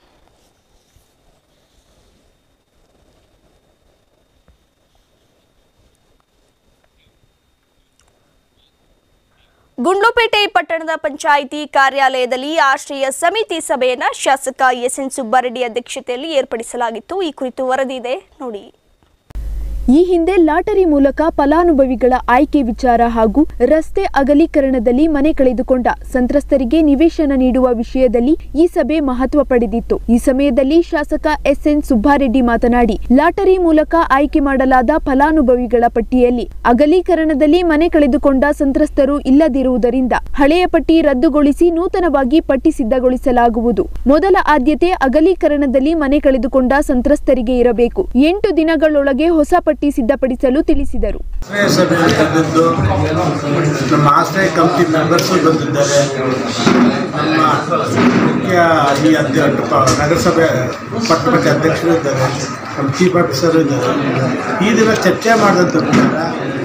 ಗುಂಡ್ಲುಪೇಟೆ ಪಟ್ಟಣದ ಪಂಚಾಯಿತಿ ಕಾರ್ಯಾಲಯದಲ್ಲಿ ಆಶ್ರಯ ಸಮಿತಿ ಸಭೆಯನ್ನ ಶಾಸಕ ಎಸ್ ಎನ್ ಸುಬ್ಬಾರೆಡ್ಡಿ ಅಧ್ಯಕ್ಷತೆಯಲ್ಲಿ ಏರ್ಪಡಿಸಲಾಗಿತ್ತು ಈ ಕುರಿತು ವರದಿ ಇದೆ ನೋಡಿ ಈ ಹಿಂದೆ ಲಾಟರಿ ಮೂಲಕ ಫಲಾನುಭವಿಗಳ ಆಯ್ಕೆ ವಿಚಾರ ಹಾಗೂ ರಸ್ತೆ ಅಗಲೀಕರಣದಲ್ಲಿ ಮನೆ ಕಳೆದುಕೊಂಡ ಸಂತ್ರಸ್ತರಿಗೆ ನಿವೇಶನ ನೀಡುವ ವಿಷಯದಲ್ಲಿ ಈ ಸಭೆ ಮಹತ್ವ ಪಡೆದಿತ್ತು ಈ ಸಮಯದಲ್ಲಿ ಶಾಸಕ ಎಸ್ಎನ್ ಸುಬ್ಬಾರೆಡ್ಡಿ ಮಾತನಾಡಿ ಲಾಟರಿ ಮೂಲಕ ಆಯ್ಕೆ ಮಾಡಲಾದ ಫಲಾನುಭವಿಗಳ ಪಟ್ಟಿಯಲ್ಲಿ ಅಗಲೀಕರಣದಲ್ಲಿ ಮನೆ ಕಳೆದುಕೊಂಡ ಸಂತ್ರಸ್ತರು ಇಲ್ಲದಿರುವುದರಿಂದ ಹಳೆಯ ಪಟ್ಟಿ ರದ್ದುಗೊಳಿಸಿ ನೂತನವಾಗಿ ಪಟ್ಟಿ ಸಿದ್ಧಗೊಳಿಸಲಾಗುವುದು ಮೊದಲ ಆದ್ಯತೆ ಅಗಲೀಕರಣದಲ್ಲಿ ಮನೆ ಕಳೆದುಕೊಂಡ ಸಂತ್ರಸ್ತರಿಗೆ ಇರಬೇಕು ಎಂಟು ದಿನಗಳೊಳಗೆ ಹೊಸ ಪಟ್ಟಿ ಸಿದ್ಧಪಡಿಸಲು ತಿಳಿಸಿದರು ಆಶ್ರಯ ಸಭೆಯಲ್ಲಿ ಕರೆದಿದ್ದು ನಮ್ಮ ಆಶ್ರಯ ಕಮಿಟಿ ಮೆಂಬರ್ಸು ಬಂದಿದ್ದಾರೆ ನಮ್ಮ ಮುಖ್ಯ ಈ ಅಧ್ಯಕ್ಷ ನಗರಸಭೆ ಪಟ್ಟಣಕ್ಕೆ ಅಧ್ಯಕ್ಷರು ಇದ್ದಾರೆ ನಮ್ಮ ಚೀಫ್ ಆಫೀಸರು ಇದ್ದಾರೆ ಈ ದಿನ ಚರ್ಚೆ ಮಾಡಿದಂಥ ಪ್ರಕಾರ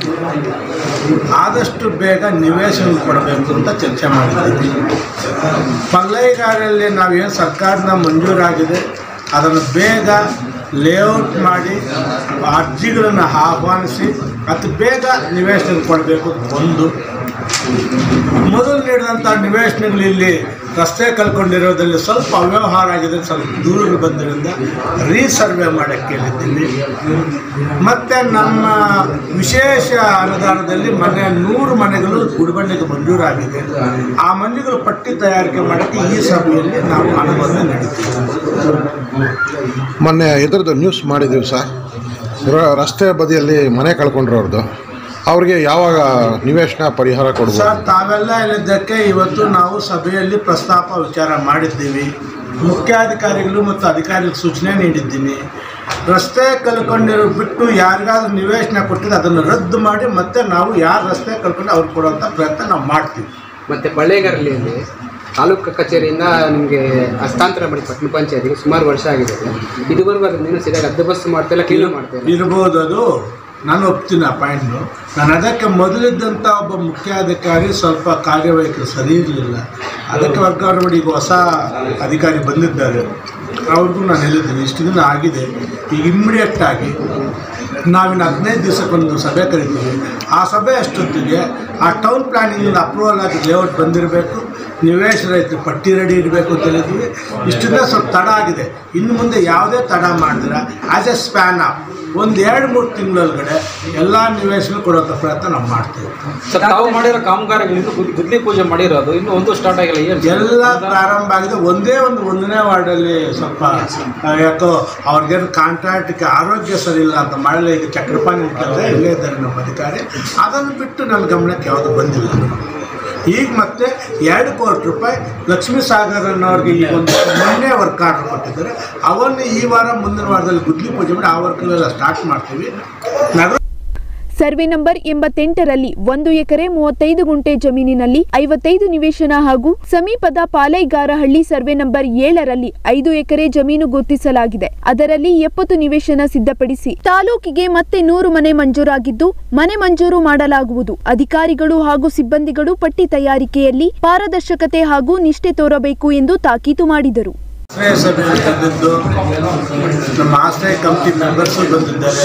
ಆದಷ್ಟು ಬೇಗ ನಿವೇಶನ ಕೊಡಬೇಕು ಅಂತ ಚರ್ಚೆ ಮಾಡಿದ್ದೀವಿ ಪಲ್ಲೈಗಾರಲ್ಲಿ ನಾವೇನು ಸರ್ಕಾರದ ಮಂಜೂರಾಗಿದೆ ಅದನ್ನು ಬೇಗ ಲೇಔಟ್ ಮಾಡಿ ಅರ್ಜಿಗಳನ್ನು ಆಹ್ವಾನಿಸಿ ಅತಿ ಬೇಗ ನಿವೇಶನ ಕೊಡಬೇಕು ಒಂದು ಮೊದಲು ನೀಡಿದಂಥ ನಿವೇಶನಗಳು ಇಲ್ಲಿ ರಸ್ತೆ ಕಲ್ಕೊಂಡಿರೋದ್ರಲ್ಲಿ ಸ್ವಲ್ಪ ಅವ್ಯವಹಾರ ಆಗಿದೆ ಸ್ವಲ್ಪ ದೂರಗಳು ಬಂದಿರೋದ್ರಿಂದ ರೀಸರ್ವೆ ಮಾಡೋಕ್ಕೆ ಹೇಳಿದ್ದೀವಿ ಮತ್ತು ನಮ್ಮ ವಿಶೇಷ ಅನುದಾನದಲ್ಲಿ ಮನೆ ನೂರು ಮನೆಗಳು ಗುಡಿಬಂಡೆಗೆ ಮಂಜೂರಾಗಿದೆ ಆ ಮನೆಗಳು ಪಟ್ಟಿ ತಯಾರಿಕೆ ಮಾಡೋಕ್ಕೆ ಈ ಸಭೆಯಲ್ಲಿ ನಾವು ಅನುಮೋದನೆ ನೀಡುತ್ತೇವೆ ಮೊನ್ನೆ ಇದ್ರದ್ದು ನ್ಯೂಸ್ ಮಾಡಿದ್ದೀವಿ ಸರ್ ರ- ರಸ್ತೆ ಬದಿಯಲ್ಲಿ ಮನೆ ಕಳ್ಕೊಂಡಿರೋರ್ದು ಅವ್ರಿಗೆ ಯಾವಾಗ ನಿವೇಶನ ಪರಿಹಾರ ಕೊಡ್ಬೋದು ಸರ್ ತಾವೆಲ್ಲ ಹೇಳಿದ್ದಕ್ಕೆ ಇವತ್ತು ನಾವು ಸಭೆಯಲ್ಲಿ ಪ್ರಸ್ತಾಪ ವಿಚಾರ ಮಾಡಿದ್ದೀವಿ ಮುಖ್ಯಾಧಿಕಾರಿಗಳು ಮತ್ತು ಅಧಿಕಾರಿಗಳಿಗೆ ಸೂಚನೆ ನೀಡಿದ್ದೀನಿ ರಸ್ತೆ ಕಲ್ಕೊಂಡಿರೋ ಬಿಟ್ಟು ಯಾರಿಗಾದ್ರೂ ನಿವೇಶನ ಕೊಟ್ಟಿದ್ರೆ ಅದನ್ನು ರದ್ದು ಮಾಡಿ ಮತ್ತೆ ನಾವು ಯಾರು ರಸ್ತೆ ಕಲ್ಕೊಂಡು ಅವ್ರಿಗೆ ಕೊಡುವಂಥ ಪ್ರಯತ್ನ ನಾವು ಮಾಡ್ತೀವಿ ಮತ್ತು ಬಳ್ಳೆಗಾರಳ್ಳಿಯಲ್ಲಿ ತಾಲೂಕು ಕಚೇರಿಯಿಂದ ನಿಮಗೆ ಹಸ್ತಾಂತರ ಮಾಡಿ ಪಟ್ಟಣ ಪಂಚಾಯತಿಗೆ ಸುಮಾರು ವರ್ಷ ಆಗಿದೆ ಇದುವರೆಗೂ ಅದನ್ನ ಸರಿಯಾಗಿ ರದ್ದುಬಸ್ತು ಮಾಡ್ತಿಲ್ಲ ಕ್ಲೀನ್ ಮಾಡ್ತಿಲ್ಲ ಇರ್ಬೋದು ಅದು ನಾನು ಒಪ್ತೀನಿ ಆ ಪಾಯಿಂಟ್ನು ನಾನು ಅದಕ್ಕೆ ಮೊದಲಿದ್ದಂಥ ಒಬ್ಬ ಮುಖ್ಯಾಧಿಕಾರಿ ಸ್ವಲ್ಪ ಕಾರ್ಯವೈಖರಿ ಸರಿ ಇರಲಿಲ್ಲ ಅದಕ್ಕೆ ವರ್ಗಾವಣೆ ಮಾಡಿ ಈಗ ಹೊಸ ಅಧಿಕಾರಿ ಬಂದಿದ್ದಾರೆ ಅವ್ರಿಗೂ ನಾನು ಹೇಳಿದ್ದೀನಿ ಇಷ್ಟು ದಿನ ಆಗಿದೆ ಈಗ ಇಮ್ಮಿಡಿಯೇಟ್ ಆಗಿ ನಾವಿನ್ನು ಹದಿನೈದು ದಿವಸಕ್ಕೊಂದು ಸಭೆ ಕರಿತೀವಿ ಆ ಸಭೆ ಅಷ್ಟೊತ್ತಿಗೆ ಆ ಟೌನ್ ಪ್ಲಾನಿಂಗಿಂದ ಅಪ್ರೂವಲ್ ಆಗಿ ಲೇಔಟ್ ಬಂದಿರಬೇಕು ನಿವೇಶನ ಐತೆ ಪಟ್ಟಿ ರೆಡಿ ಇರಬೇಕು ಅಂತ ಹೇಳಿದ್ವಿ ಇಷ್ಟು ದಿನ ಸ್ವಲ್ಪ ತಡ ಆಗಿದೆ ಇನ್ನು ಮುಂದೆ ಯಾವುದೇ ತಡ ಮಾಡಿದ್ರೆ ಆ್ಯಸ್ ಎ ಸ್ಪ್ಯಾನ್ ಆಫ್ ಒಂದು ಎರಡು ಮೂರು ತಿಂಗಳೊಳಗಡೆ ಎಲ್ಲ ನಿವೇಶನ ಕೊಡುವಂಥ ಪ್ರಯತ್ನ ನಾವು ಮಾಡ್ತೀವಿ ಸರ್ ತಾವು ಮಾಡಿರೋ ಕಾಮಗಾರಿಗಳಿಂದ ಗುದ್- ಗುದ್ಲಿ ಪೂಜೆ ಮಾಡಿರೋದು ಇನ್ನು ಒಂದು ಸ್ಟಾರ್ಟ್ ಆಗಿಲ್ಲ ಏನು ಎಲ್ಲ ಪ್ರಾರಂಭ ಆಗಿದೆ ಒಂದೇ ಒಂದು ಒಂದನೇ ವಾರ್ಡಲ್ಲಿ ಸ್ವಲ್ಪ ಆ, ಯಾಕೋ ಅವ್ರಿಗೇನು ಕಾಂಟ್ರಾಕ್ಟ್ಗೆ ಆರೋಗ್ಯ ಸರಿ ಇಲ್ಲ ಅಂತ ಮಾಡಲಿ ಈಗ ಚಕ್ರಪಾಣಿ ಮುಖಾಂತರ ಇಲ್ಲೇ ಇದ್ದಾರೆ ನಮ್ಮ ಅಧಿಕಾರಿ ಅದನ್ನು ಬಿಟ್ಟು ನನ್ನ ಗಮನಕ್ಕೆ ಯಾವುದು ಬಂದಿಲ್ಲ ಈಗ ಮತ್ತೆ ಎರಡು ಕೋಟಿ ರೂಪಾಯಿ ಲಕ್ಷ್ಮೀ ಸಾಗರ್ ಅನ್ನೋರಿಗೆ ಈಗ ಒಂದು ಮೊನ್ನೆ ವರ್ಕ್ ಆರ್ಡರ್ ಕೊಟ್ಟಿದ್ದಾರೆ ಅವನ್ನು ಈ ವಾರ ಮುಂದಿನ ವಾರದಲ್ಲಿ ಗುದ್ಲಿ ಪೂಜೆ ಮಾಡಿ ಆ ವರ್ಕ್ಗಳೆಲ್ಲ ಸ್ಟಾರ್ಟ್ ಮಾಡ್ತೀವಿ ನಗರ ಸರ್ವೆ ನಂಬರ್ ಎಂಬತ್ತೆಂಟರಲ್ಲಿ ಒಂದು ಎಕರೆ ಮೂವತ್ತೈದು ಗುಂಟೆ ಜಮೀನಿನಲ್ಲಿ ಐವತ್ತೈದು ನಿವೇಶನ ಹಾಗೂ ಸಮೀಪದ ಪಾಲೈಗಾರಹಳ್ಳಿ ಸರ್ವೆ ನಂಬರ್ ಏಳರಲ್ಲಿ ಐದು ಎಕರೆ ಜಮೀನು ಗುರುತಿಸಲಾಗಿದೆ ಅದರಲ್ಲಿ ಎಪ್ಪತ್ತು ನಿವೇಶನ ಸಿದ್ಧಪಡಿಸಿ ತಾಲೂಕಿಗೆ ಮತ್ತೆ ನೂರು ಮನೆ ಮಂಜೂರಾಗಿದ್ದು ಮನೆ ಮಂಜೂರು ಮಾಡಲಾಗುವುದು ಅಧಿಕಾರಿಗಳು ಹಾಗೂ ಸಿಬ್ಬಂದಿಗಳು ಪಟ್ಟಿ ತಯಾರಿಕೆಯಲ್ಲಿ ಪಾರದರ್ಶಕತೆ ಹಾಗೂ ನಿಷ್ಠೆ ತೋರಬೇಕು ಎಂದು ತಾಕೀತು ಮಾಡಿದರು ಆಶ್ರಯ ಸಭೆಯಲ್ಲಿ ಕರೆದಿದ್ದು ನಮ್ಮ ಆಶ್ರಯ ಕಮಿಟಿ ಮೆಂಬರ್ಸು ಬಂದಿದ್ದಾರೆ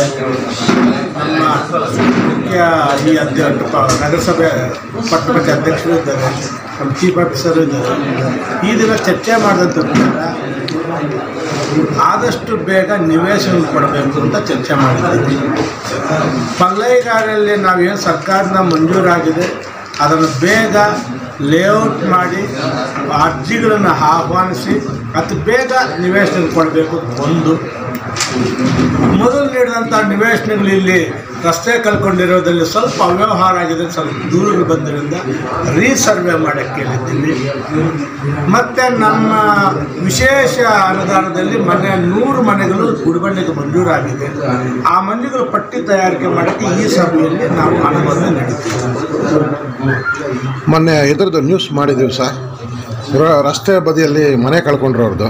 ನಮ್ಮ ಮುಖ್ಯ ಈ ಅಧ್ಯಕ್ಷ ನಗರಸಭೆ ಪಟ್ಟಣಕ್ಕೆ ಅಧ್ಯಕ್ಷರು ಇದ್ದಾರೆ ನಮ್ಮ ಚೀಫ್ ಆಫೀಸರು ಇದ್ದಾರೆ ಈ ದಿನ ಚರ್ಚೆ ಮಾಡಿದಂಥ ಪ್ರಕಾರ ಆದಷ್ಟು ಬೇಗ ನಿವೇಶನ ಕೊಡಬೇಕು ಅಂತ ಚರ್ಚೆ ಮಾಡಿದ್ದೀವಿ ಪಲ್ಲೈಗಾರಲ್ಲಿ ನಾವೇನು ಸರ್ಕಾರದ ಮಂಜೂರಾಗಿದೆ ಅದನ್ನು ಬೇಗ ಲೇಔಟ್ ಮಾಡಿ ಅರ್ಜಿಗಳನ್ನು ಆಹ್ವಾನಿಸಿ ಅತಿ ಬೇಗ ನಿವೇಶನ ಕೊಡಬೇಕು ಒಂದು ಮೊದಲು ನೀಡಿದಂಥ ನಿವೇಶನಗಳು ಇಲ್ಲಿ ರಸ್ತೆ ಕಲ್ಕೊಂಡಿರೋದ್ರಲ್ಲಿ ಸ್ವಲ್ಪ ಅವ್ಯವಹಾರ ಆಗಿದೆ ಸ್ವಲ್ಪ ದೂರಗಳು ಬಂದಿರೋದ್ರಿಂದ ರೀಸರ್ವೆ ಮಾಡೋಕ್ಕೆ ಹೇಳಿದ್ದೀವಿ ಮತ್ತು ನಮ್ಮ ವಿಶೇಷ ಅನುದಾನದಲ್ಲಿ ಮನೆ ನೂರು ಮನೆಗಳು ಗುಡಿಬಂಡೆಗೆ ಮಂಜೂರಾಗಿದೆ ಆ ಮನೆಗಳು ಪಟ್ಟಿ ತಯಾರಿಕೆ ಮಾಡೋಕ್ಕೆ ಈ ಸಭೆಯಲ್ಲಿ ನಾವು ಅನುಮೋದನೆ ನೀಡಿದ್ದೀವಿ ಮೊನ್ನೆ ಇದ್ರದ್ದು ನ್ಯೂಸ್ ಮಾಡಿದ್ದೀವಿ ಸರ್ ರ- ರಸ್ತೆ ಬದಿಯಲ್ಲಿ ಮನೆ ಕಳ್ಕೊಂಡಿರೋರ್ದು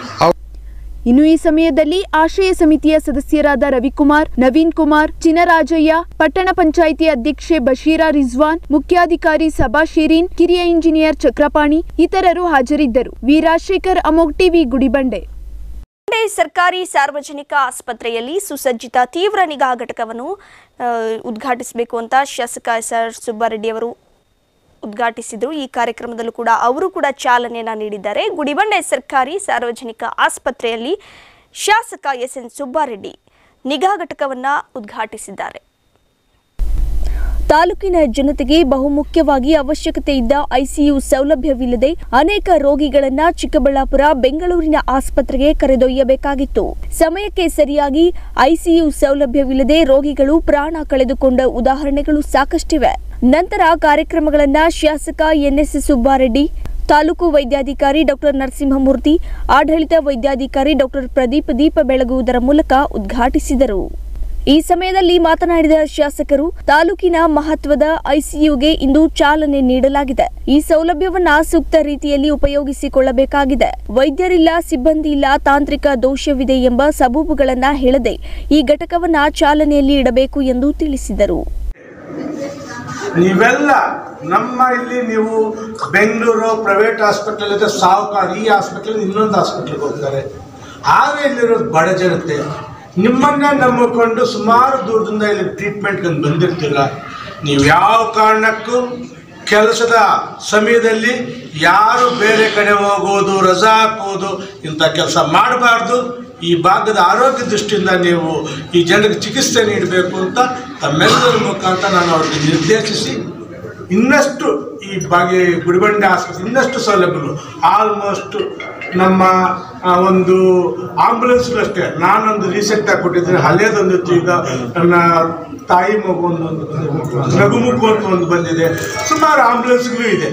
ಇನ್ನು ಈ ಸಮಯದಲ್ಲಿ ಆಶ್ರಯ ಸಮಿತಿಯ ಸದಸ್ಯರಾದ ರವಿಕುಮಾರ್ ನವೀನ್ ಕುಮಾರ್ ಚಿನರಾಜಯ್ಯ ಪಟ್ಟಣ ಪಂಚಾಯಿತಿ ಅಧ್ಯಕ್ಷೆ ಬಶೀರಾ ರಿಜ್ವಾನ್ ಮುಖ್ಯಾಧಿಕಾರಿ ಸಬಾ ಶೀರೀನ್ ಕಿರಿಯ ಇಂಜಿನಿಯರ್ ಚಕ್ರಪಾಣಿ ಇತರರು ಹಾಜರಿದ್ದರು ವಿ ರಾಜಶೇಖರ್ ಅಮೋಗ್ ಟಿವಿ ಗುಡಿಬಂಡೆ ಮಂಡ್ಯ ಸರ್ಕಾರಿ ಸಾರ್ವಜನಿಕ ಆಸ್ಪತ್ರೆಯಲ್ಲಿ ಸುಸಜ್ಜಿತ ತೀವ್ರ ನಿಗಾ ಘಟಕವನ್ನು ಆ, ಉದ್ಘಾಟಿಸಬೇಕು ಅಂತ ಶಾಸಕ ಎಸ್ ಆರ್ ಸುಬ್ಬಾರೆಡ್ಡಿ ಅವರು ಉದ್ಘಾಟಿಸಿದರು ಈ ಕಾರ್ಯಕ್ರಮದಲ್ಲೂ ಕೂಡ ಅವರು ಕೂಡ ಚಾಲನೆಯನ್ನ ನೀಡಿದ್ದಾರೆ ಗುಡಿಬಂಡೆ ಸರ್ಕಾರಿ ಸಾರ್ವಜನಿಕ ಆಸ್ಪತ್ರೆಯಲ್ಲಿ ಶಾಸಕ ಎಸ್ ಎನ್ ಸುಬ್ಬಾರೆಡ್ಡಿ ನಿಗಾ ಘಟಕವನ್ನ ಉದ್ಘಾಟಿಸಿದ್ದಾರೆ ತಾಲೂಕಿನ ಜನತೆಗೆ ಬಹುಮುಖ್ಯವಾಗಿ ಅವಶ್ಯಕತೆ ಇದ್ದ ಐಸಿಯು ಸೌಲಭ್ಯವಿಲ್ಲದೆ ಅನೇಕ ರೋಗಿಗಳನ್ನ ಚಿಕ್ಕಬಳ್ಳಾಪುರ ಬೆಂಗಳೂರಿನ ಆಸ್ಪತ್ರೆಗೆ ಕರೆದೊಯ್ಯಬೇಕಾಗಿತ್ತು ಸಮಯಕ್ಕೆ ಸರಿಯಾಗಿ ಐಸಿಯು ಸೌಲಭ್ಯವಿಲ್ಲದೆ ರೋಗಿಗಳು ಪ್ರಾಣ ಕಳೆದುಕೊಂಡ ಉದಾಹರಣೆಗಳು ಸಾಕಷ್ಟಿವೆ ನಂತರ ಕಾರ್ಯಕ್ರಮಗಳನ್ನ ಶಾಸಕ ಎನ್ಎಸ್ ಸುಬ್ಬಾರೆಡ್ಡಿ ತಾಲೂಕು ವೈದ್ಯಾಧಿಕಾರಿ ಡಾಕ್ಟರ್ ನರಸಿಂಹಮೂರ್ತಿ ಆಡಳಿತ ವೈದ್ಯಾಧಿಕಾರಿ ಡಾಕ್ಟರ್ ಪ್ರದೀಪ್ ದೀಪ ಬೆಳಗುವುದರ ಮೂಲಕ ಉದ್ಘಾಟಿಸಿದರು ಈ ಸಮಯದಲ್ಲಿ ಮಾತನಾಡಿದ ಶಾಸಕರು ತಾಲೂಕಿನ ಮಹತ್ವದ ಐಸಿಯುಗೆ ಇಂದು ಚಾಲನೆ ನೀಡಲಾಗಿದೆ ಈ ಸೌಲಭ್ಯವನ್ನ ಸೂಕ್ತ ರೀತಿಯಲ್ಲಿ ಉಪಯೋಗಿಸಿಕೊಳ್ಳಬೇಕಾಗಿದೆ ವೈದ್ಯರಿಲ್ಲ ಸಿಬ್ಬಂದಿ ಇಲ್ಲ ತಾಂತ್ರಿಕ ದೋಷವಿದೆ ಎಂಬ ಸಬೂಬುಗಳನ್ನ ಹೇಳದೆ ಈ ಘಟಕವನ್ನ ಚಾಲನೆಯಲ್ಲಿ ಇಡಬೇಕು ಎಂದು ತಿಳಿಸಿದರು ನೀವೆಲ್ಲ ನಮ್ಮ ಇಲ್ಲಿ ನೀವು ಬೆಂಗಳೂರು ಪ್ರೈವೇಟ್ ಹಾಸ್ಪಿಟಲ್ ಇದೆ ಸಾವುಕಾರ ಈ ಹಾಸ್ಪಿಟಲ್ ಇನ್ನೊಂದು ಹಾಸ್ಪಿಟಲ್ಗೆ ಹೋಗ್ತಾರೆ ಆದರೆ ಇಲ್ಲಿರೋದು ಬಡ ಜನತೆ ನಿಮ್ಮನ್ನೇ ನಂಬಿಕೊಂಡು ಸುಮಾರು ದೂರದಿಂದ ಇಲ್ಲಿ ಟ್ರೀಟ್ಮೆಂಟ್ಗೆ ಬಂದಿರ್ತೀರ ನೀವು ಯಾವ ಕಾರಣಕ್ಕೂ ಕೆಲಸದ ಸಮಯದಲ್ಲಿ ಯಾರು ಬೇರೆ ಕಡೆ ಹೋಗೋದು ರಜಾ ಹಾಕೋದು ಇಂಥ ಕೆಲಸ ಮಾಡಬಾರ್ದು ಈ ಭಾಗದ ಆರೋಗ್ಯ ದೃಷ್ಟಿಯಿಂದ ನೀವು ಈ ಜನರಿಗೆ ಚಿಕಿತ್ಸೆ ನೀಡಬೇಕು ಅಂತ ತಮ್ಮೆಲ್ಲರ ಮುಖಾಂತರ ನಾನು ಅವ್ರಿಗೆ ನಿರ್ದೇಶಿಸಿ ಇನ್ನಷ್ಟು ಈ ಬಾಗಿ ಗುಡಿಬಂಡೆ ಆಸ್ಪತ್ರೆ ಇನ್ನಷ್ಟು ಸೌಲಭ್ಯಗಳು ಆಲ್ಮೋಸ್ಟ್ ನಮ್ಮ ಆ, ಒಂದು ಆಂಬುಲೆನ್ಸ್ಗಳು ಅಷ್ಟೇ ನಾನೊಂದು ರೀಸೆಂಟಾಗಿ ಕೊಟ್ಟಿದ್ದೀನಿ ಹಳೇದೊಂದು ಇತ್ತು ಈಗ ನನ್ನ ತಾಯಿ ಮಗು ಒಂದು ಒಂದು ನಗು ಮಗು ಅಂತ ಒಂದು ಬಂದಿದೆ ಸುಮಾರು ಆಂಬುಲೆನ್ಸ್ಗಳು ಇದೆ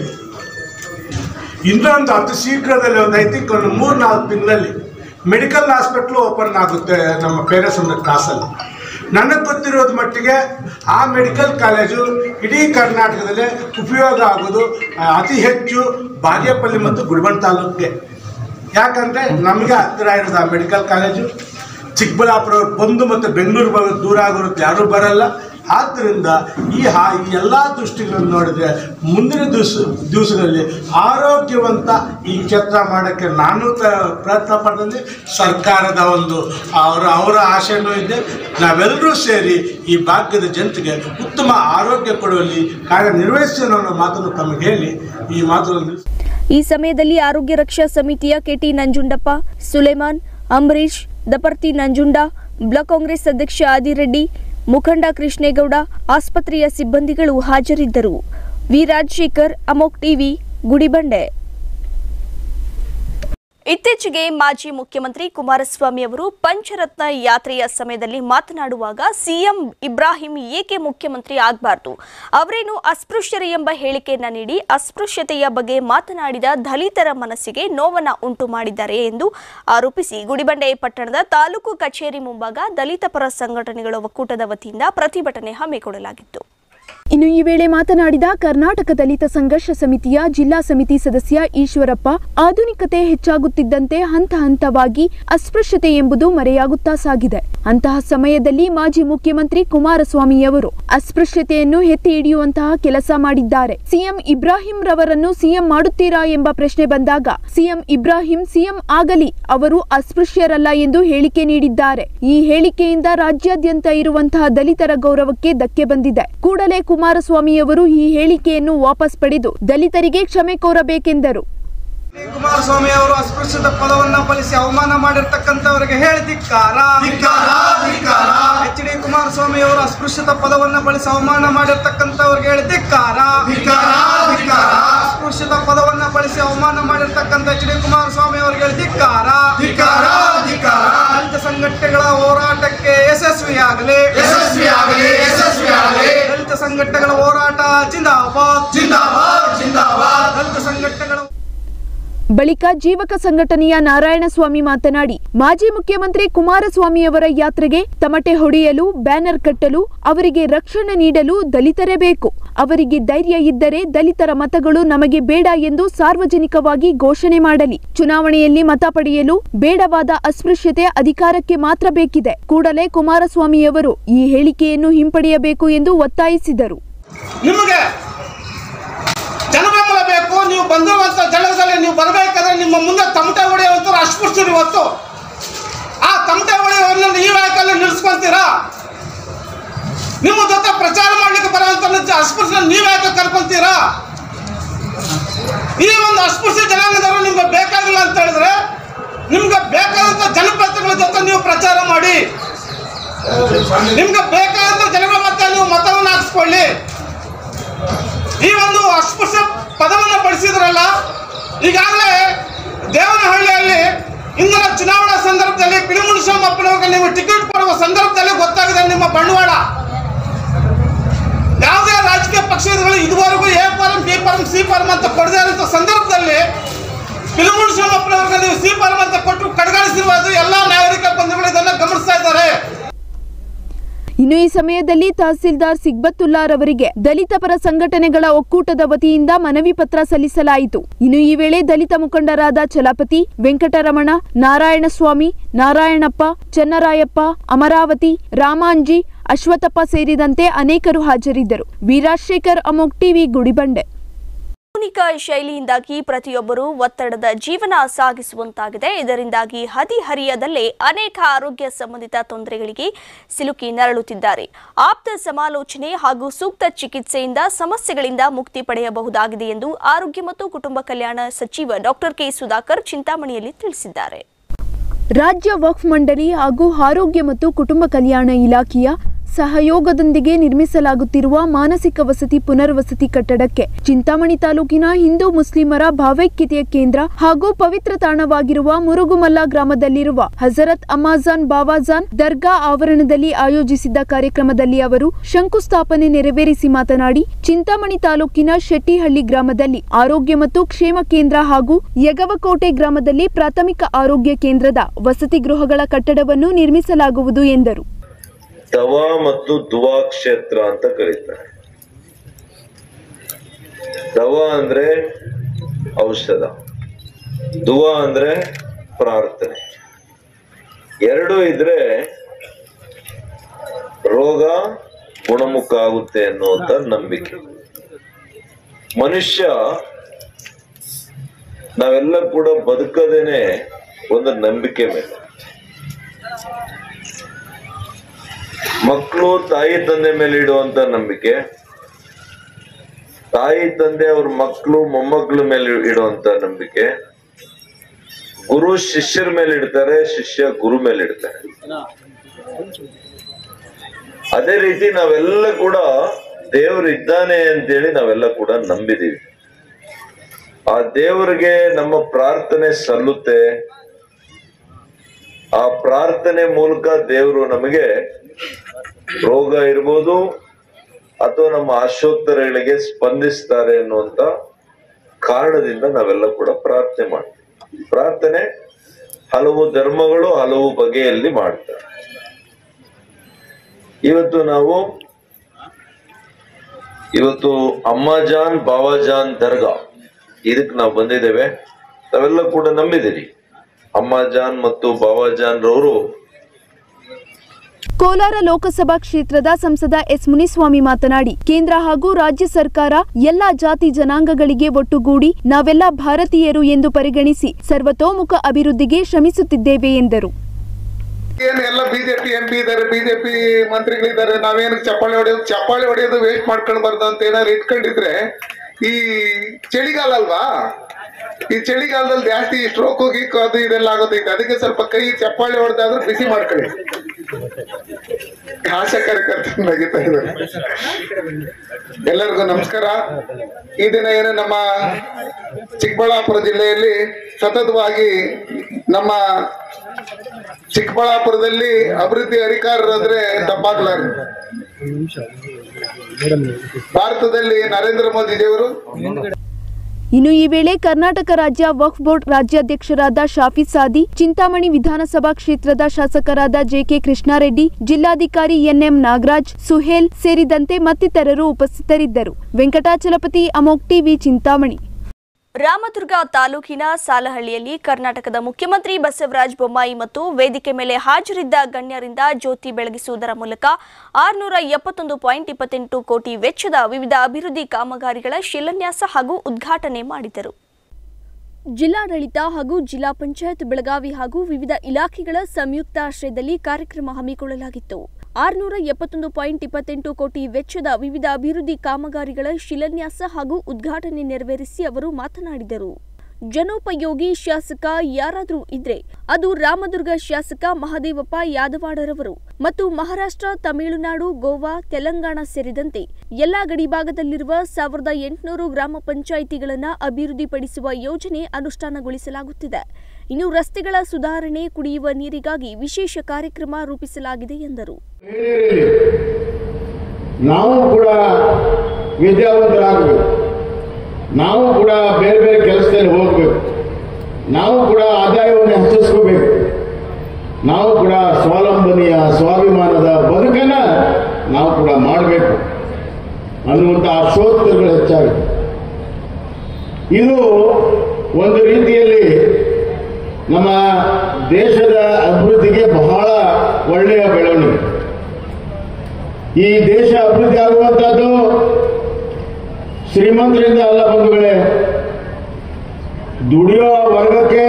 ಇನ್ನೊಂದು ಅತಿ ಶೀಘ್ರದಲ್ಲಿ ಒಂದು ಐ ಥಿಂಕ್ ಒಂದು ಮೂರು ನಾಲ್ಕು ತಿಂಗಳಲ್ಲಿ ಮೆಡಿಕಲ್ ಹಾಸ್ಪಿಟ್ಲು ಓಪನ್ ಆಗುತ್ತೆ ನಮ್ಮ ಪೇರೆಸಂದ್ರ ಕ್ರಾಸಲ್ಲಿ ನನಗೆ ಗೊತ್ತಿರೋದು ಮಟ್ಟಿಗೆ ಆ ಮೆಡಿಕಲ್ ಕಾಲೇಜು ಇಡೀ ಕರ್ನಾಟಕದಲ್ಲೇ ಉಪಯೋಗ ಆಗೋದು ಆ, ಅತಿ ಹೆಚ್ಚು ಬಾಗೇಪಲ್ಲಿ ಮತ್ತು ಗುಡಿಬಂಡ ತಾಲೂಕಿಗೆ ಯಾಕಂದರೆ ನಮಗೆ ಹತ್ತಿರ ಇರೋದು ಆ ಮೆಡಿಕಲ್ ಕಾಲೇಜು ಚಿಕ್ಕಬಳ್ಳಾಪುರ ಬಂದು ಮತ್ತು ಬೆಂಗಳೂರು ಬರೋದು ದೂರ ಆಗೋರುತ್ತೆ ಯಾರೂ ಬರಲ್ಲ ಆದ್ದರಿಂದ ಈ ಹಾ ಈ ಎಲ್ಲ ದೃಷ್ಟಿಗಳನ್ನು ನೋಡಿದರೆ ಮುಂದಿನ ದಿವಸ ದಿವಸಗಳಲ್ಲಿ ಆರೋಗ್ಯವಂತ ಈ ಕ್ಷೇತ್ರ ಮಾಡೋಕ್ಕೆ ನಾನು ತ ಪ್ರಯತ್ನ ಪಡ್ತೀನಿ ಸರ್ಕಾರದ ಒಂದು ಅವರ ಅವರ ಆಶೆಯೂ ಇದೆ ನಾವೆಲ್ಲರೂ ಸೇರಿ ಈ ಭಾಗ್ಯದ ಜನತೆಗೆ ಉತ್ತಮ ಆರೋಗ್ಯ ಕೊಡುವಲ್ಲಿ ಕಾರ್ಯನಿರ್ವಹಿಸ್ತೀನಿ ಅನ್ನೋ ಮಾತನ್ನು ತಮಗೆ ಹೇಳಿ ಈ ಮಾತನ್ನು ಈ ಸಮಯದಲ್ಲಿ ಆರೋಗ್ಯ ರಕ್ಷಾ ಸಮಿತಿಯ ಕೆಟಿ ನಂಜುಂಡಪ್ಪ ಸುಲೇಮಾನ್ ಅಂಬರೀಶ್ ದಪರ್ತಿ ನಂಜುಂಡ ಬ್ಲಾಕ್ ಕಾಂಗ್ರೆಸ್ ಅಧ್ಯಕ್ಷ ಆದಿರೆಡ್ಡಿ ಮುಖಂಡ ಕೃಷ್ಣೇಗೌಡ ಆಸ್ಪತ್ರೆಯ ಸಿಬ್ಬಂದಿಗಳು ಹಾಜರಿದ್ದರು ವಿ ರಾಜಶೇಖರ್ ಅಮೋಕ್ ಟಿವಿ ಗುಡಿಬಂಡೆ ಇತ್ತೀಚೆಗೆ ಮಾಜಿ ಮುಖ್ಯಮಂತ್ರಿ ಕುಮಾರಸ್ವಾಮಿ ಅವರು ಪಂಚರತ್ನ ಯಾತ್ರೆಯ ಸಮಯದಲ್ಲಿ ಮಾತನಾಡುವಾಗ ಸಿಎಂ ಇಬ್ರಾಹಿಂ ಏಕೆ ಮುಖ್ಯಮಂತ್ರಿ ಆಗಬಾರ್ದು ಅವರೇನು ಅಸ್ಪೃಶ್ಯರು ಎಂಬ ಹೇಳಿಕೆಯನ್ನ ನೀಡಿ ಅಸ್ಪೃಶ್ಯತೆಯ ಬಗ್ಗೆ ಮಾತನಾಡಿದ ದಲಿತರ ಮನಸ್ಸಿಗೆ ನೋವನ್ನ ಉಂಟು ಮಾಡಿದ್ದಾರೆ ಎಂದು ಆರೋಪಿಸಿ ಗುಡಿಬಂಡೆ ಪಟ್ಟಣದ ತಾಲೂಕು ಕಚೇರಿ ಮುಂಭಾಗ ದಲಿತ ಪರ ಸಂಘಟನೆಗಳ ಒಕ್ಕೂಟದ ವತಿಯಿಂದ ಪ್ರತಿಭಟನೆ ಹಮ್ಮಿಕೊಳ್ಳಲಾಗಿತ್ತು ಇನ್ನು ಈ ವೇಳೆ ಮಾತನಾಡಿದ ಕರ್ನಾಟಕ ದಲಿತ ಸಂಘರ್ಷ ಸಮಿತಿಯ ಜಿಲ್ಲಾ ಸಮಿತಿ ಸದಸ್ಯ ಈಶ್ವರಪ್ಪ ಆಧುನಿಕತೆ ಹೆಚ್ಚಾಗುತ್ತಿದ್ದಂತೆ ಹಂತ ಹಂತವಾಗಿ ಅಸ್ಪೃಶ್ಯತೆ ಎಂಬುದು ಮರೆಯಾಗುತ್ತಾ ಸಾಗಿದೆ ಅಂತಹ ಸಮಯದಲ್ಲಿ ಮಾಜಿ ಮುಖ್ಯಮಂತ್ರಿ ಕುಮಾರಸ್ವಾಮಿಯವರು ಅಸ್ಪೃಶ್ಯತೆಯನ್ನು ಎತ್ತಿ ಹಿಡಿಯುವಂತಹ ಕೆಲಸ ಮಾಡಿದ್ದಾರೆ ಸಿಎಂ ಇಬ್ರಾಹಿಂ ರವರನ್ನು ಸಿಎಂ ಮಾಡುತ್ತೀರಾ ಎಂಬ ಪ್ರಶ್ನೆ ಬಂದಾಗ ಸಿಎಂ ಇಬ್ರಾಹಿಂ ಸಿಎಂ ಆಗಲಿ ಅವರು ಅಸ್ಪೃಶ್ಯರಲ್ಲ ಎಂದು ಹೇಳಿಕೆ ನೀಡಿದ್ದಾರೆ ಈ ಹೇಳಿಕೆಯಿಂದ ರಾಜ್ಯಾದ್ಯಂತ ಇರುವಂತಹ ದಲಿತರ ಗೌರವಕ್ಕೆ ಧಕ್ಕೆ ಬಂದಿದೆ ಕೂಡಲೇ ಕುಮಾರಸ್ವಾಮಿಯವರು ಈ ಹೇಳಿಕೆಯನ್ನು ವಾಪಸ್ ಪಡೆದು ದಲಿತರಿಗೆ ಕ್ಷಮೆ ಕೋರಬೇಕೆಂದರು ಕುಮಾರಸ್ವಾಮಿ ಅವರು ಅಸ್ಪೃಶ್ಯದ ಪದವನ್ನ ಬಳಸಿ ಅವಮಾನ ಮಾಡಿರ್ತಕ್ಕಂಥವರಿಗೆ ಹೇಳಿ ಧಿಕ್ಕಾರ ಎಚ್ ಡಿ ಕುಮಾರಸ್ವಾಮಿ ಅವರು ಅಸ್ಪೃಶ್ಯತ ಪದವನ್ನ ಬಳಸಿ ಅವಮಾನ ಮಾಡಿರ್ತಕ್ಕಂಥವ್ರಿಗೆ ಹೇಳಿ ಧಿಕ್ಕಾರ ಅಸ್ಪೃಶ್ಯತ ಪದವನ್ನ ಬಳಸಿ ಅವಮಾನ ಮಾಡಿರ್ತಕ್ಕಂಥ ಎಚ್ ಡಿ ಕುಮಾರಸ್ವಾಮಿ ಅವರಿಗೆ ಹೇಳಿ ಧಿಕ್ಕಾರ ದಲಿತ ಸಂಘಟನೆಗಳ ಹೋರಾಟಕ್ಕೆ ಯಶಸ್ವಿಯಾಗಲಿ ಯಶಸ್ವಿಯಾಗಲಿ, ಯಶಸ್ವಿಯಾಗಲಿ. ದಲಿತ ಸಂಘಟನೆಗಳ ಹೋರಾಟ ಜಿಂದಾಬಾದ್ ಜಿಂದಾಬಾದ್, ಜಿಂದಾಬಾದ್. ದಲಿತ ಸಂಘಟನೆಗಳ ಬಳಿಕ ಜೀವಕ ಸಂಘಟನೆಯ ನಾರಾಯಣಸ್ವಾಮಿ ಮಾತನಾಡಿ ಮಾಜಿ ಮುಖ್ಯಮಂತ್ರಿ ಕುಮಾರಸ್ವಾಮಿಯವರ ಯಾತ್ರೆಗೆ ತಮಟೆ ಹೊಡೆಯಲು ಬ್ಯಾನರ್ ಕಟ್ಟಲು ಅವರಿಗೆ ರಕ್ಷಣೆ ನೀಡಲು ದಲಿತರೇ ಬೇಕು ಅವರಿಗೆ ಧೈರ್ಯ ಇದ್ದರೆ ದಲಿತರ ಮತಗಳು ನಮಗೆ ಬೇಡ ಎಂದು ಸಾರ್ವಜನಿಕವಾಗಿ ಘೋಷಣೆ ಮಾಡಲಿ ಚುನಾವಣೆಯಲ್ಲಿ ಮತ ಪಡೆಯಲು ಬೇಡವಾದ ಅಸ್ಪೃಶ್ಯತೆ ಅಧಿಕಾರಕ್ಕೆ ಮಾತ್ರ ಬೇಕಿದೆ ಕೂಡಲೇ ಕುಮಾರಸ್ವಾಮಿಯವರು ಈ ಹೇಳಿಕೆಯನ್ನು ಹಿಂಪಡೆಯಬೇಕು ಎಂದು ಒತ್ತಾಯಿಸಿದರು ನಿಮಗೆ ಜನಬೆಂಬಲ ಬೇಕು ನೀವು ಬಂದಿರುವಂಥ ಜನದಲ್ಲಿ ನೀವು ಬರಬೇಕಾದ್ರೆ ನಿಮ್ಮ ಮುಂದೆ ತಮಟೆ ಹೊಡೆಯುವಂಥವ್ರು ಅಸ್ಪೃಶ್ಯರು ಇವತ್ತು ಆ ತಮಟೆ ಹೊಡೆಯುವನ್ನ ಈ ವ್ಯಾಕಲ್ಲಿ ನಿಲ್ಲಿಸ್ಕೊಂತೀರಾ ನಿಮ್ಮ ಜೊತೆ ಪ್ರಚಾರ ಮಾಡ್ಲಿಕ್ಕೆ ಬರುವಂತ ಅಸ್ಪೃಶ್ಯ ನೀವು ಯಾಕೆ ಕರ್ಕೊಂತೀರಾ ಈ ಒಂದು ಅಸ್ಪೃಶ್ಯ ಜನಾಂಗದವರು ನಿಮ್ಗೆ ಬೇಕಾಗಿಲ್ಲ ಅಂತ ಹೇಳಿದ್ರೆ ನಿಮ್ಗೆ ಬೇಕಾದಂಥ ಜನಪ್ರತಿನಿಧಿಗಳ ಜೊತೆ ನೀವು ಪ್ರಚಾರ ಮಾಡಿ ನಿಮ್ಗೆ ಬೇಕಾದಂಥ ಜನಗಳ ಮತ್ತೆ ನೀವು ಮತವನ್ನು ಹಾಕಿಸ್ಕೊಳ್ಳಿ ಈ ಒಂದು ಅಸ್ಪೃಶ್ಯ ಪದವನ್ನು ಬಳಸಿದ್ರಲ್ಲ ಈಗಾಗಲೇ ದೇವನಹಳ್ಳಿಯಲ್ಲಿ ಇಂದಿನ ಚುನಾವಣಾ ಸಂದರ್ಭದಲ್ಲಿ ಪಿಳಿಮುನಿಸ್ವಾಮಪ್ಪನವ್ರಿಗೆ ನೀವು ಟಿಕೆಟ್ ಕೊಡುವ ಸಂದರ್ಭದಲ್ಲಿ ಗೊತ್ತಾಗಿದೆ ನಿಮ್ಮ ಬಂಡವಾಳ ಯಾವುದೇ ರಾಜಕೀಯ ಪಕ್ಷಗಳು ಇದುವರೆಗೂ A form B form C form ಅಂತ ಕೊಡದೇ ಇರುವಂಥ ಸಂದರ್ಭದಲ್ಲಿ ಪಿಳಿಮುನಿಸ್ವಾಮಪ್ಪನವ್ರಿಗೆ ನೀವು ಸಿ ಫಾರಂ ಅಂತ ಕೊಟ್ಟು ಕಡೆಗಣಿಸಿರುವುದು ಎಲ್ಲ ನಾಗರಿಕ ಬಂಧುಗಳು ಇದನ್ನು ಗಮನಿಸ್ತಾ ಇದ್ದಾರೆ ಇನ್ನು ಈ ಸಮಯದಲ್ಲಿ ತಹಸೀಲ್ದಾರ್ ಸಿಗ್ಬತ್ತುಲ್ಲಾರ್ ಅವರಿಗೆ ದಲಿತ ಪರ ಸಂಘಟನೆಗಳ ಒಕ್ಕೂಟದ ವತಿಯಿಂದ ಮನವಿ ಪತ್ರ ಸಲ್ಲಿಸಲಾಯಿತು ಇನ್ನು ಈ ವೇಳೆ ದಲಿತ ಮುಖಂಡರಾದ ಚಲಪತಿ ವೆಂಕಟರಮಣ ನಾರಾಯಣಸ್ವಾಮಿ ನಾರಾಯಣಪ್ಪ ಚನ್ನರಾಯಪ್ಪ ಅಮರಾವತಿ ರಾಮಾಂಜಿ ಅಶ್ವಥಪ್ಪ ಸೇರಿದಂತೆ ಅನೇಕರು ಹಾಜರಿದ್ದರು ವೀರಾಜಶೇಖರ್ ಅಮೋಕ್ ಟಿವಿ ಗುಡಿಬಂಡೆ ಆಧುನಿಕ ಶೈಲಿಯಿಂದಾಗಿ ಪ್ರತಿಯೊಬ್ಬರು ಒತ್ತಡದ ಜೀವನ ಸಾಗಿಸುವಂತಾಗಿದೆ ಇದರಿಂದಾಗಿ ಹದಿಹರಿಯದಲ್ಲೇ ಅನೇಕ ಆರೋಗ್ಯ ಸಂಬಂಧಿತ ತೊಂದರೆಗಳಿಗೆ ಸಿಲುಕಿ ನರಳುತ್ತಿದ್ದಾರೆ ಆಪ್ತ ಸಮಾಲೋಚನೆ ಹಾಗೂ ಸೂಕ್ತ ಚಿಕಿತ್ಸೆಯಿಂದ ಸಮಸ್ಯೆಗಳಿಂದ ಮುಕ್ತಿ ಪಡೆಯಬಹುದಾಗಿದೆ ಎಂದು ಆರೋಗ್ಯ ಮತ್ತು ಕುಟುಂಬ ಕಲ್ಯಾಣ ಸಚಿವ ಡಾಕ್ಟರ್ ಕೆ ಸುಧಾಕರ್ ಚಿಂತಾಮಣಿಯಲ್ಲಿ ತಿಳಿಸಿದ್ದಾರೆ ರಾಜ್ಯ ವಕ್ಫ್ ಮಂಡಳಿ ಹಾಗೂ ಆರೋಗ್ಯ ಮತ್ತು ಕುಟುಂಬ ಕಲ್ಯಾಣ ಇಲಾಖೆಯ ಸಹಯೋಗದೊಂದಿಗೆ ನಿರ್ಮಿಸಲಾಗುತ್ತಿರುವ ಮಾನಸಿಕ ವಸತಿ ಪುನರ್ವಸತಿ ಕಟ್ಟಡಕ್ಕೆ ಚಿಂತಾಮಣಿ ತಾಲೂಕಿನ ಹಿಂದೂ ಮುಸ್ಲಿಮರ ಭಾವೈಕ್ಯತೆಯ ಕೇಂದ್ರ ಹಾಗೂ ಪವಿತ್ರ ತಾಣವಾಗಿರುವ ಮುರುಗುಮಲ್ಲ ಗ್ರಾಮದಲ್ಲಿರುವ ಹಜರತ್ ಅಮಾಜಾನ್ ಬಾವಾಜಾನ್ ದರ್ಗಾ ಆವರಣದಲ್ಲಿ ಆಯೋಜಿಸಿದ್ದ ಕಾರ್ಯಕ್ರಮದಲ್ಲಿ ಅವರು ಶಂಕುಸ್ಥಾಪನೆ ನೆರವೇರಿಸಿ ಮಾತನಾಡಿ ಚಿಂತಾಮಣಿ ತಾಲೂಕಿನ ಶೆಟ್ಟಿಹಳ್ಳಿ ಗ್ರಾಮದಲ್ಲಿ ಆರೋಗ್ಯ ಮತ್ತು ಕ್ಷೇಮ ಕೇಂದ್ರ ಹಾಗೂ ಯಗವಕೋಟೆ ಗ್ರಾಮದಲ್ಲಿ ಪ್ರಾಥಮಿಕ ಆರೋಗ್ಯ ಕೇಂದ್ರದ ವಸತಿ ಗೃಹಗಳ ಕಟ್ಟಡವನ್ನು ನಿರ್ಮಿಸಲಾಗುವುದು ಎಂದರು ದವಾ ಮತ್ತು ದುವಾ ಕ್ಷೇತ್ರ ಅಂತ ಕರೀತಾರೆ ದವಾ ಅಂದ್ರೆ ಔಷಧ ದುವಾ ಅಂದ್ರೆ ಪ್ರಾರ್ಥನೆ ಎರಡು ಇದ್ರೆ ರೋಗ ಗುಣಮುಖ ಆಗುತ್ತೆ ಅನ್ನುವಂತ ನಂಬಿಕೆ ಮನುಷ್ಯ ನಾವೆಲ್ಲ ಕೂಡ ಬದುಕದೇನೆ ಒಂದು ನಂಬಿಕೆ ಮೇಲೆ ಮಕ್ಕಳು ತಾಯಿ ತಂದೆ ಮೇಲೆ ಇಡುವಂತ ನಂಬಿಕೆ ತಾಯಿ ತಂದೆ ಅವ್ರ ಮಕ್ಕಳು ಮೊಮ್ಮಕ್ಕಳ ಮೇಲೆ ಇಡುವಂತ ನಂಬಿಕೆ ಗುರು ಶಿಷ್ಯರ ಮೇಲೆ ಇಡ್ತಾರೆ ಶಿಷ್ಯ ಗುರು ಮೇಲೆ ಇಡ್ತಾರೆ ಅದೇ ರೀತಿ ನಾವೆಲ್ಲ ಕೂಡ ದೇವರು ಇದ್ದಾನೆ ಅಂತೇಳಿ ನಾವೆಲ್ಲ ಕೂಡ ನಂಬಿದೀವಿ ಆ ದೇವರಿಗೆ ನಮ್ಮ ಪ್ರಾರ್ಥನೆ ಸಲ್ಲುತ್ತೆ ಆ ಪ್ರಾರ್ಥನೆ ಮೂಲಕ ದೇವರು ನಮಗೆ ರೋಗ ಇರ್ಬೋದು ಅಥವಾ ನಮ್ಮ ಆಶೋತ್ತರಗಳಿಗೆ ಸ್ಪಂದಿಸ್ತಾರೆ ಅನ್ನುವಂತ ಕಾರಣದಿಂದ ನಾವೆಲ್ಲ ಕೂಡ ಪ್ರಾರ್ಥನೆ ಮಾಡ್ತೀವಿ ಪ್ರಾರ್ಥನೆ ಹಲವು ಧರ್ಮಗಳು ಹಲವು ಬಗೆಯಲ್ಲಿ ಮಾಡ್ತಾರೆ ಇವತ್ತು ನಾವು ಇವತ್ತು ಅಮ್ಮಜಾನ್ ಬಾವಾಜಾನ್ ದರ್ಗಾ ಇದಕ್ಕೆ ನಾವು ಬಂದಿದ್ದೇವೆ ನಾವೆಲ್ಲ ಕೂಡ ನಂಬಿದಿರಿ ಅಮ್ಮಜಾನ್ ಮತ್ತು ಬಾವಾಜಾನ್ ರವರು ಕೋಲಾರ ಲೋಕಸಭಾ ಕ್ಷೇತ್ರದ ಸಂಸದ ಎಸ್ ಮುನಿಸ್ವಾಮಿ ಮಾತನಾಡಿ ಕೇಂದ್ರ ಹಾಗೂ ರಾಜ್ಯ ಸರ್ಕಾರ ಎಲ್ಲಾ ಜಾತಿ ಜನಾಂಗಗಳಿಗೆ ಒಟ್ಟುಗೂಡಿ ನಾವೆಲ್ಲ ಭಾರತೀಯರು ಎಂದು ಪರಿಗಣಿಸಿ ಸರ್ವತೋಮುಖ ಅಭಿವೃದ್ಧಿಗೆ ಶ್ರಮಿಸುತ್ತಿದ್ದೇವೆ ಎಂದರು ಏನು ಎಲ್ಲ ಬಿಜೆಪಿ ಎಂ ಪಿ ಇದಾರೆ ಬಿಜೆಪಿ ಮಂತ್ರಿಗಳಿದ್ದಾರೆ ನಾವೇನು ಚಪ್ಪಾಳೆ ಹೊಡೆಯೋದು ಚಪ್ಪಾಳೆ ಹೊಡೆಯೋದು ವೇಸ್ಟ್ ಮಾಡ್ಕೊಳ್ಬಾರ್ದು ಅಂತ ಏನಾದ್ರು ಇಟ್ಕೊಂಡಿದ್ರೆ ಈ ಚಳಿಗಾಲ ಅಲ್ವಾ ಈ ಚಳಿಗಾಲದಲ್ಲಿ ಜಾಸ್ತಿ ಸ್ಟ್ರೋಕ್ ಹೋಗಿ ಅದು ಇದೆಲ್ಲ ಆಗೋದೈತೆ ಅದಕ್ಕೆ ಸ್ವಲ್ಪ ಕೈ ಚಪ್ಪಾಳೆ ಹೊಡೆದಾದ್ರೂ ಬಿಸಿ ಮಾಡ್ಕೊಳ್ಳಿ ಆಶಾ ಕಾರ್ಯಕರ್ತರು ನಗಿತಾ ಇದ್ದಾರೆ ಎಲ್ಲರಿಗೂ ನಮಸ್ಕಾರ ಈ ದಿನ ಏನು ನಮ್ಮ ಚಿಕ್ಕಬಳ್ಳಾಪುರ ಜಿಲ್ಲೆಯಲ್ಲಿ ಸತತವಾಗಿ ನಮ್ಮ ಚಿಕ್ಕಬಳ್ಳಾಪುರದಲ್ಲಿ ಅಭಿವೃದ್ಧಿ ಅಧಿಕಾರರಾದ್ರೆ ತಪ್ಪಾಗ್ಲಾರ್ದು ಭಾರತದಲ್ಲಿ ನರೇಂದ್ರ ಮೋದಿಜಿಯವರು ಇನ್ನು ಈ ವೇಳೆ ಕರ್ನಾಟಕ ರಾಜ್ಯ ವಕ್ಫ್ ಬೋರ್ಡ್ ರಾಜ್ಯಾಧ್ಯಕ್ಷರಾದ ಶಾಫಿದ್ ಸಾದಿ ಚಿಂತಾಮಣಿ ವಿಧಾನಸಭಾ ಕ್ಷೇತ್ರದ ಶಾಸಕರಾದ ಜೆಕೆ ಕೃಷ್ಣಾರೆಡ್ಡಿ ಜಿಲ್ಲಾಧಿಕಾರಿ ಎನ್ಎಂ ನಾಗರಾಜ್ ಸುಹೇಲ್ ಸೇರಿದಂತೆ ಮತ್ತಿತರರು ಉಪಸ್ಥಿತರಿದ್ದರು ವೆಂಕಟಾಚಲಪತಿ ಅಮೋಕ್ ಟಿವಿ ಚಿಂತಾಮಣಿ ರಾಮದುರ್ಗ ತಾಲೂಕಿನ ಸಾಲಹಳ್ಳಿಯಲ್ಲಿ ಕರ್ನಾಟಕದ ಮುಖ್ಯಮಂತ್ರಿ ಬಸವರಾಜ ಬೊಮ್ಮಾಯಿ ಮತ್ತು ವೇದಿಕೆ ಮೇಲೆ ಹಾಜರಿದ್ದ ಗಣ್ಯರಿಂದ ಜ್ಯೋತಿ ಬೆಳಗಿಸುವುದರ ಮೂಲಕ ಆರುನೂರ ಎಪ್ಪತ್ತೊಂದು ಪಾಯಿಂಟ್ ಇಪ್ಪತ್ತೆಂಟು ಕೋಟಿ ವೆಚ್ಚದ ವಿವಿಧ ಅಭಿವೃದ್ಧಿ ಕಾಮಗಾರಿಗಳ ಶಿಲಾನ್ಯಾಸ ಹಾಗೂ ಉದ್ಘಾಟನೆ ಮಾಡಿದರು ಜಿಲ್ಲಾಡಳಿತ ಹಾಗೂ ಜಿಲ್ಲಾ ಪಂಚಾಯತ್ ಬೆಳಗಾವಿ ಹಾಗೂ ವಿವಿಧ ಇಲಾಖೆಗಳ ಸಂಯುಕ್ತ ಆಶ್ರಯದಲ್ಲಿ ಕಾರ್ಯಕ್ರಮ ಹಮ್ಮಿಕೊಳ್ಳಲಾಗಿತ್ತು ಆರುನೂರ ಎಪ್ಪತ್ತೊಂದು ಪಾಯಿಂಟ್ ಇಪ್ಪತ್ತೆಂಟು ಕೋಟಿ ವೆಚ್ಚದ ವಿವಿಧ ಅಭಿವೃದ್ಧಿ ಕಾಮಗಾರಿಗಳ ಶಿಲಾನ್ಯಾಸ ಹಾಗೂ ಉದ್ಘಾಟನೆ ನೆರವೇರಿಸಿ ಅವರು ಮಾತನಾಡಿದರು ಜನೋಪಯೋಗಿ ಶಾಸಕ ಯಾರಾದರೂ ಇದ್ರೆ ಅದು ರಾಮದುರ್ಗ ಶಾಸಕ ಮಹದೇವಪ್ಪ ಯಾದವಾಡರವರು ಮತ್ತು ಮಹಾರಾಷ್ಟ್ರ ತಮಿಳುನಾಡು ಗೋವಾ ತೆಲಂಗಾಣ ಸೇರಿದಂತೆ ಎಲ್ಲಾ ಗಡಿಭಾಗದಲ್ಲಿರುವ ಸಾವಿರದ ಎಂಟುನೂರು ಗ್ರಾಮ ಪಂಚಾಯಿತಿಗಳನ್ನು ಅಭಿವೃದ್ಧಿಪಡಿಸುವ ಯೋಜನೆ ಅನುಷ್ಠಾನಗೊಳಿಸಲಾಗುತ್ತಿದೆ ಇನ್ನು ರಸ್ತೆಗಳ ಸುಧಾರಣೆ ಕುಡಿಯುವ ನೀರಿಗಾಗಿ ವಿಶೇಷ ಕಾರ್ಯಕ್ರಮ ರೂಪಿಸಲಾಗಿದೆ ಎಂದರು ನಾವು ಕೂಡ ವಿದ್ಯಾವಂತರಾಗಬೇಕು ನಾವು ಕೂಡ ಬೇರೆ ಬೇರೆ ಕೆಲಸದಲ್ಲಿ ಹೋಗಬೇಕು ನಾವು ಕೂಡ ಆದಾಯವನ್ನು ಹೆಚ್ಚಿಸ್ಕೋಬೇಕು ನಾವು ಕೂಡ ಸ್ವಾವಲಂಬನೆಯ ಸ್ವಾಭಿಮಾನದ ಬದುಕನ್ನ ನಾವು ಕೂಡ ಮಾಡಬೇಕು ಅನ್ನುವಂಥ ಅರ್ಥೋತ್ತರಗಳು ಹೆಚ್ಚಾಗಿದೆ ಇದು ಒಂದು ರೀತಿಯಲ್ಲಿ ನಮ್ಮ ದೇಶದ ಅಭಿವೃದ್ಧಿಗೆ ಬಹಳ ಒಳ್ಳೆಯ ಬೆಳವಣಿಗೆ ಈ ದೇಶ ಅಭಿವೃದ್ಧಿ ಆಗುವಂತಹದ್ದು ಶ್ರೀಮಂತರಿಂದ ಅಲ್ಲ ಬಂಧುಗಳೇ ದುಡಿಯೋ ವರ್ಗಕ್ಕೆ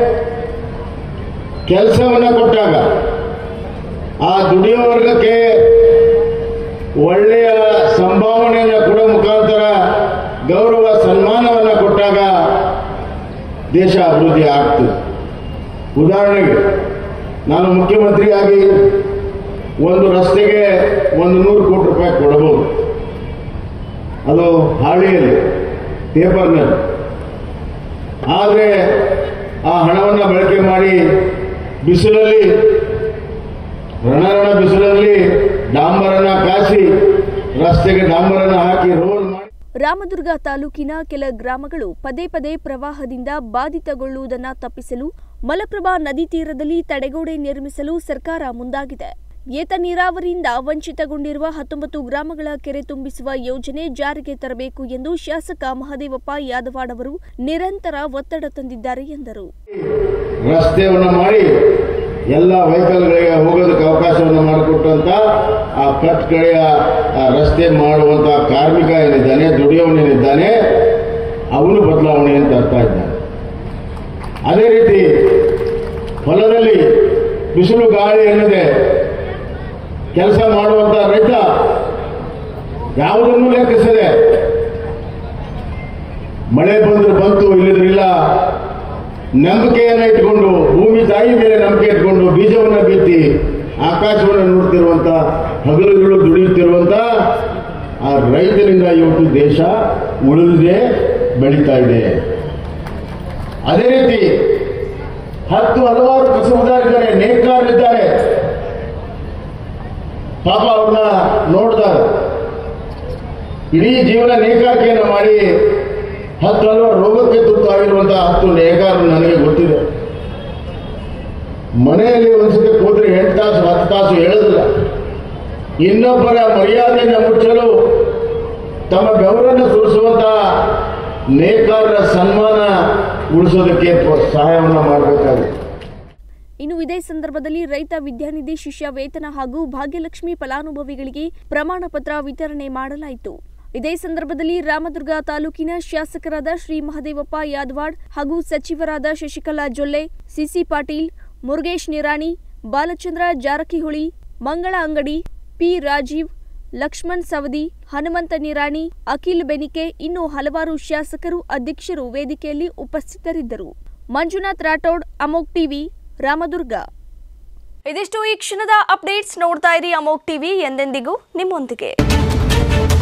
ಕೆಲಸವನ್ನು ಕೊಟ್ಟಾಗ ಆ ದುಡಿಯೋ ವರ್ಗಕ್ಕೆ ಒಳ್ಳೆಯ ಸಂಭಾವನೆಯನ್ನು ಕೊಡೋ ಮುಖಾಂತರ ಗೌರವ ಸನ್ಮಾನವನ್ನು ಕೊಟ್ಟಾಗ ದೇಶ ಅಭಿವೃದ್ಧಿ ಆಗ್ತದೆ ಉದಾಹರಣೆಗೆ ನಾನು ಮುಖ್ಯಮಂತ್ರಿಯಾಗಿ ಒಂದು ರಸ್ತೆಗೆ ಒಂದು ನೂರು ಕೋಟಿ ರೂಪಾಯಿ ಕೊಡಬಹುದು ಅದು ಹಾಳಿಯಲ್ಲಿ ಪೇಪರ್ನಲ್ಲಿ ಆದರೆ ಆ ಹಣವನ್ನು ಬಳಕೆ ಮಾಡಿ ಬಿಸಿಲಲ್ಲಿ ರಣರಣ ಬಿಸಿಲಲ್ಲಿ ಡಾಂಬರನ್ನ ಕಾಸಿ ರಸ್ತೆಗೆ ಡಾಂಬರನ್ನ ಹಾಕಿ ರೋಡ್ ಮಾಡಿ ರಾಮದುರ್ಗ ತಾಲೂಕಿನ ಕೆಲ ಗ್ರಾಮಗಳು ಪದೇ ಪದೇ ಪ್ರವಾಹದಿಂದ ಬಾಧಿತಗೊಳ್ಳುವುದನ್ನು ತಪ್ಪಿಸಲು ಮಲಪ್ರಭಾ ನದಿ ತೀರದಲ್ಲಿ ತಡೆಗೋಡೆ ನಿರ್ಮಿಸಲು ಸರ್ಕಾರ ಮುಂದಾಗಿದೆ ಏತ ನೀರಾವರಿಯಿಂದ ವಂಚಿತಗೊಂಡಿರುವ ಹತ್ತೊಂಬತ್ತು ಗ್ರಾಮಗಳ ಕೆರೆ ತುಂಬಿಸುವ ಯೋಜನೆ ಜಾರಿಗೆ ತರಬೇಕು ಎಂದು ಶಾಸಕ ಮಹದೇವಪ್ಪ ಯಾದವಾಡ್ ಅವರು ನಿರಂತರ ಒತ್ತಡ ತಂದಿದ್ದಾರೆ ಎಂದರು ರಸ್ತೆಯನ್ನು ಮಾಡಿ ಎಲ್ಲ ವೆಹಿಕಲ್ಗಳಿಗೆ ಹೋಗೋದಕ್ಕೆ ಅವಕಾಶವನ್ನು ಮಾಡಿಕೊಟ್ಟಂತ ಆ ಕಟ್ ಕಡೆಯ ಆ ರಸ್ತೆ ಮಾಡುವಂತ ಕಾರ್ಮಿಕ ಏನಿದ್ದಾನೆ ದುಡಿಯೋನೇನಿದ್ದಾನೆ ಅವನು ಬದಲಾವಣೆ ಅಂತ ತರ್ತಾ ಇದ್ದಾನೆ ಅದೇ ರೀತಿ ಹೊಲದಲ್ಲಿ ಬಿಸಿಲು ಗಾಳಿ ಎನ್ನದೆ ಕೆಲಸ ಮಾಡುವಂತ ರೈತ ಯಾವುದನ್ನು ಲೆಕ್ಕಿಸದೆ ಮಳೆ ಬಂದ್ರೆ ಬಂತು ಇಲ್ಲದ್ರಿಲ್ಲ ನಂಬಿಕೆಯನ್ನ ಇಟ್ಕೊಂಡು ಭೂಮಿ ತಾಯಿ ಮೇಲೆ ನಂಬಿಕೆ ಇಟ್ಕೊಂಡು ಬೀಜವನ್ನ ಬಿತ್ತಿ ಆಕಾಶವನ್ನು ನೋಡ್ತಿರುವಂತ ಹಗಲುಗಳು ದುಡಿಯುತ್ತಿರುವಂತ ಆ ರೈತರಿಂದ ಇವತ್ತು ದೇಶ ಉಳಿದಿದೆ ಬೆಳೀತಾ ಇದೆ ಅದೇ ರೀತಿ ಹತ್ತು ಹಲವಾರು ಕಸಬುದಾರಿದ್ದಾರೆ ನೇಕಾರರಿದ್ದಾರೆ ಪಾಪ ಅವ್ರನ್ನ ನೋಡಿದಾಗ ಇಡೀ ಜೀವನ ನೇಕಾರಿಕೆಯನ್ನು ಮಾಡಿ ಹತ್ತು ಹಲವಾರು ರೋಗಕ್ಕೆ ತುತ್ತಾಗಿರುವಂತಹ ಹತ್ತು ನೇಕಾರರು ನನಗೆ ಗೊತ್ತಿದೆ ಮನೆಯಲ್ಲಿ ಒಂದ್ಸತಿ ಕೂತ್ರೆ ಎಂಟು ತಾಸು ಹತ್ತು ತಾಸು ಹೇಳೋದಿಲ್ಲ ಇನ್ನೊಬ್ಬರ ಮರ್ಯಾದೆಯನ್ನು ಮುಚ್ಚಲು ತಮ್ಮ ಬೆವರನ್ನು ಸುರಿಸುವಂತಹ ನೇಕಾರರ ಸನ್ಮಾನ ಉಳಿಸೋದಕ್ಕೆ ಸಹಾಯವನ್ನು ಮಾಡಬೇಕಾಗಿದೆ ಇನ್ನು ಇದೇ ಸಂದರ್ಭದಲ್ಲಿ ರೈತ ವಿದ್ಯಾನಿಧಿ ಶಿಷ್ಯ ವೇತನ ಹಾಗೂ ಭಾಗ್ಯಲಕ್ಷ್ಮಿ ಫಲಾನುಭವಿಗಳಿಗೆ ಪ್ರಮಾಣ ಪತ್ರ ವಿತರಣೆ ಮಾಡಲಾಯಿತು ಇದೇ ಸಂದರ್ಭದಲ್ಲಿ ರಾಮದುರ್ಗ ತಾಲೂಕಿನ ಶಾಸಕರಾದ ಶ್ರೀ ಮಹದೇವಪ್ಪ ಯಾದವಾಡ್ ಹಾಗೂ ಸಚಿವರಾದ ಶಶಿಕಲಾ ಜೊಲ್ಲೆ ಸಿಸಿ ಪಾಟೀಲ್ ಮುರುಗೇಶ್ ನಿರಾಣಿ ಬಾಲಚಂದ್ರ ಜಾರಕಿಹೊಳಿ ಮಂಗಳ ಅಂಗಡಿ ಪಿ ರಾಜೀವ್ ಲಕ್ಷ್ಮಣ್ ಸವದಿ ಹನುಮಂತ ನಿರಾಣಿ ಅಖಿಲ್ ಬೆನಿಕೆ ಇನ್ನು ಹಲವಾರು ಶಾಸಕರು ಅಧ್ಯಕ್ಷರು ವೇದಿಕೆಯಲ್ಲಿ ಉಪಸ್ಥಿತರಿದ್ದರು ಮಂಜುನಾಥ್ ರಾಠೋಡ್ ಅಮೋಕ್ ಟಿವಿ ರಾಮದುರ್ಗ ಇದಿಷ್ಟು ಈ ಕ್ಷಣದ ಅಪ್ಡೇಟ್ಸ್ ನೋಡ್ತಾ ಇರಿ ಅಮೋಕ್ ಟಿವಿ ಎಂದೆಂದಿಗೂ ನಿಮ್ಮೊಂದಿಗೆ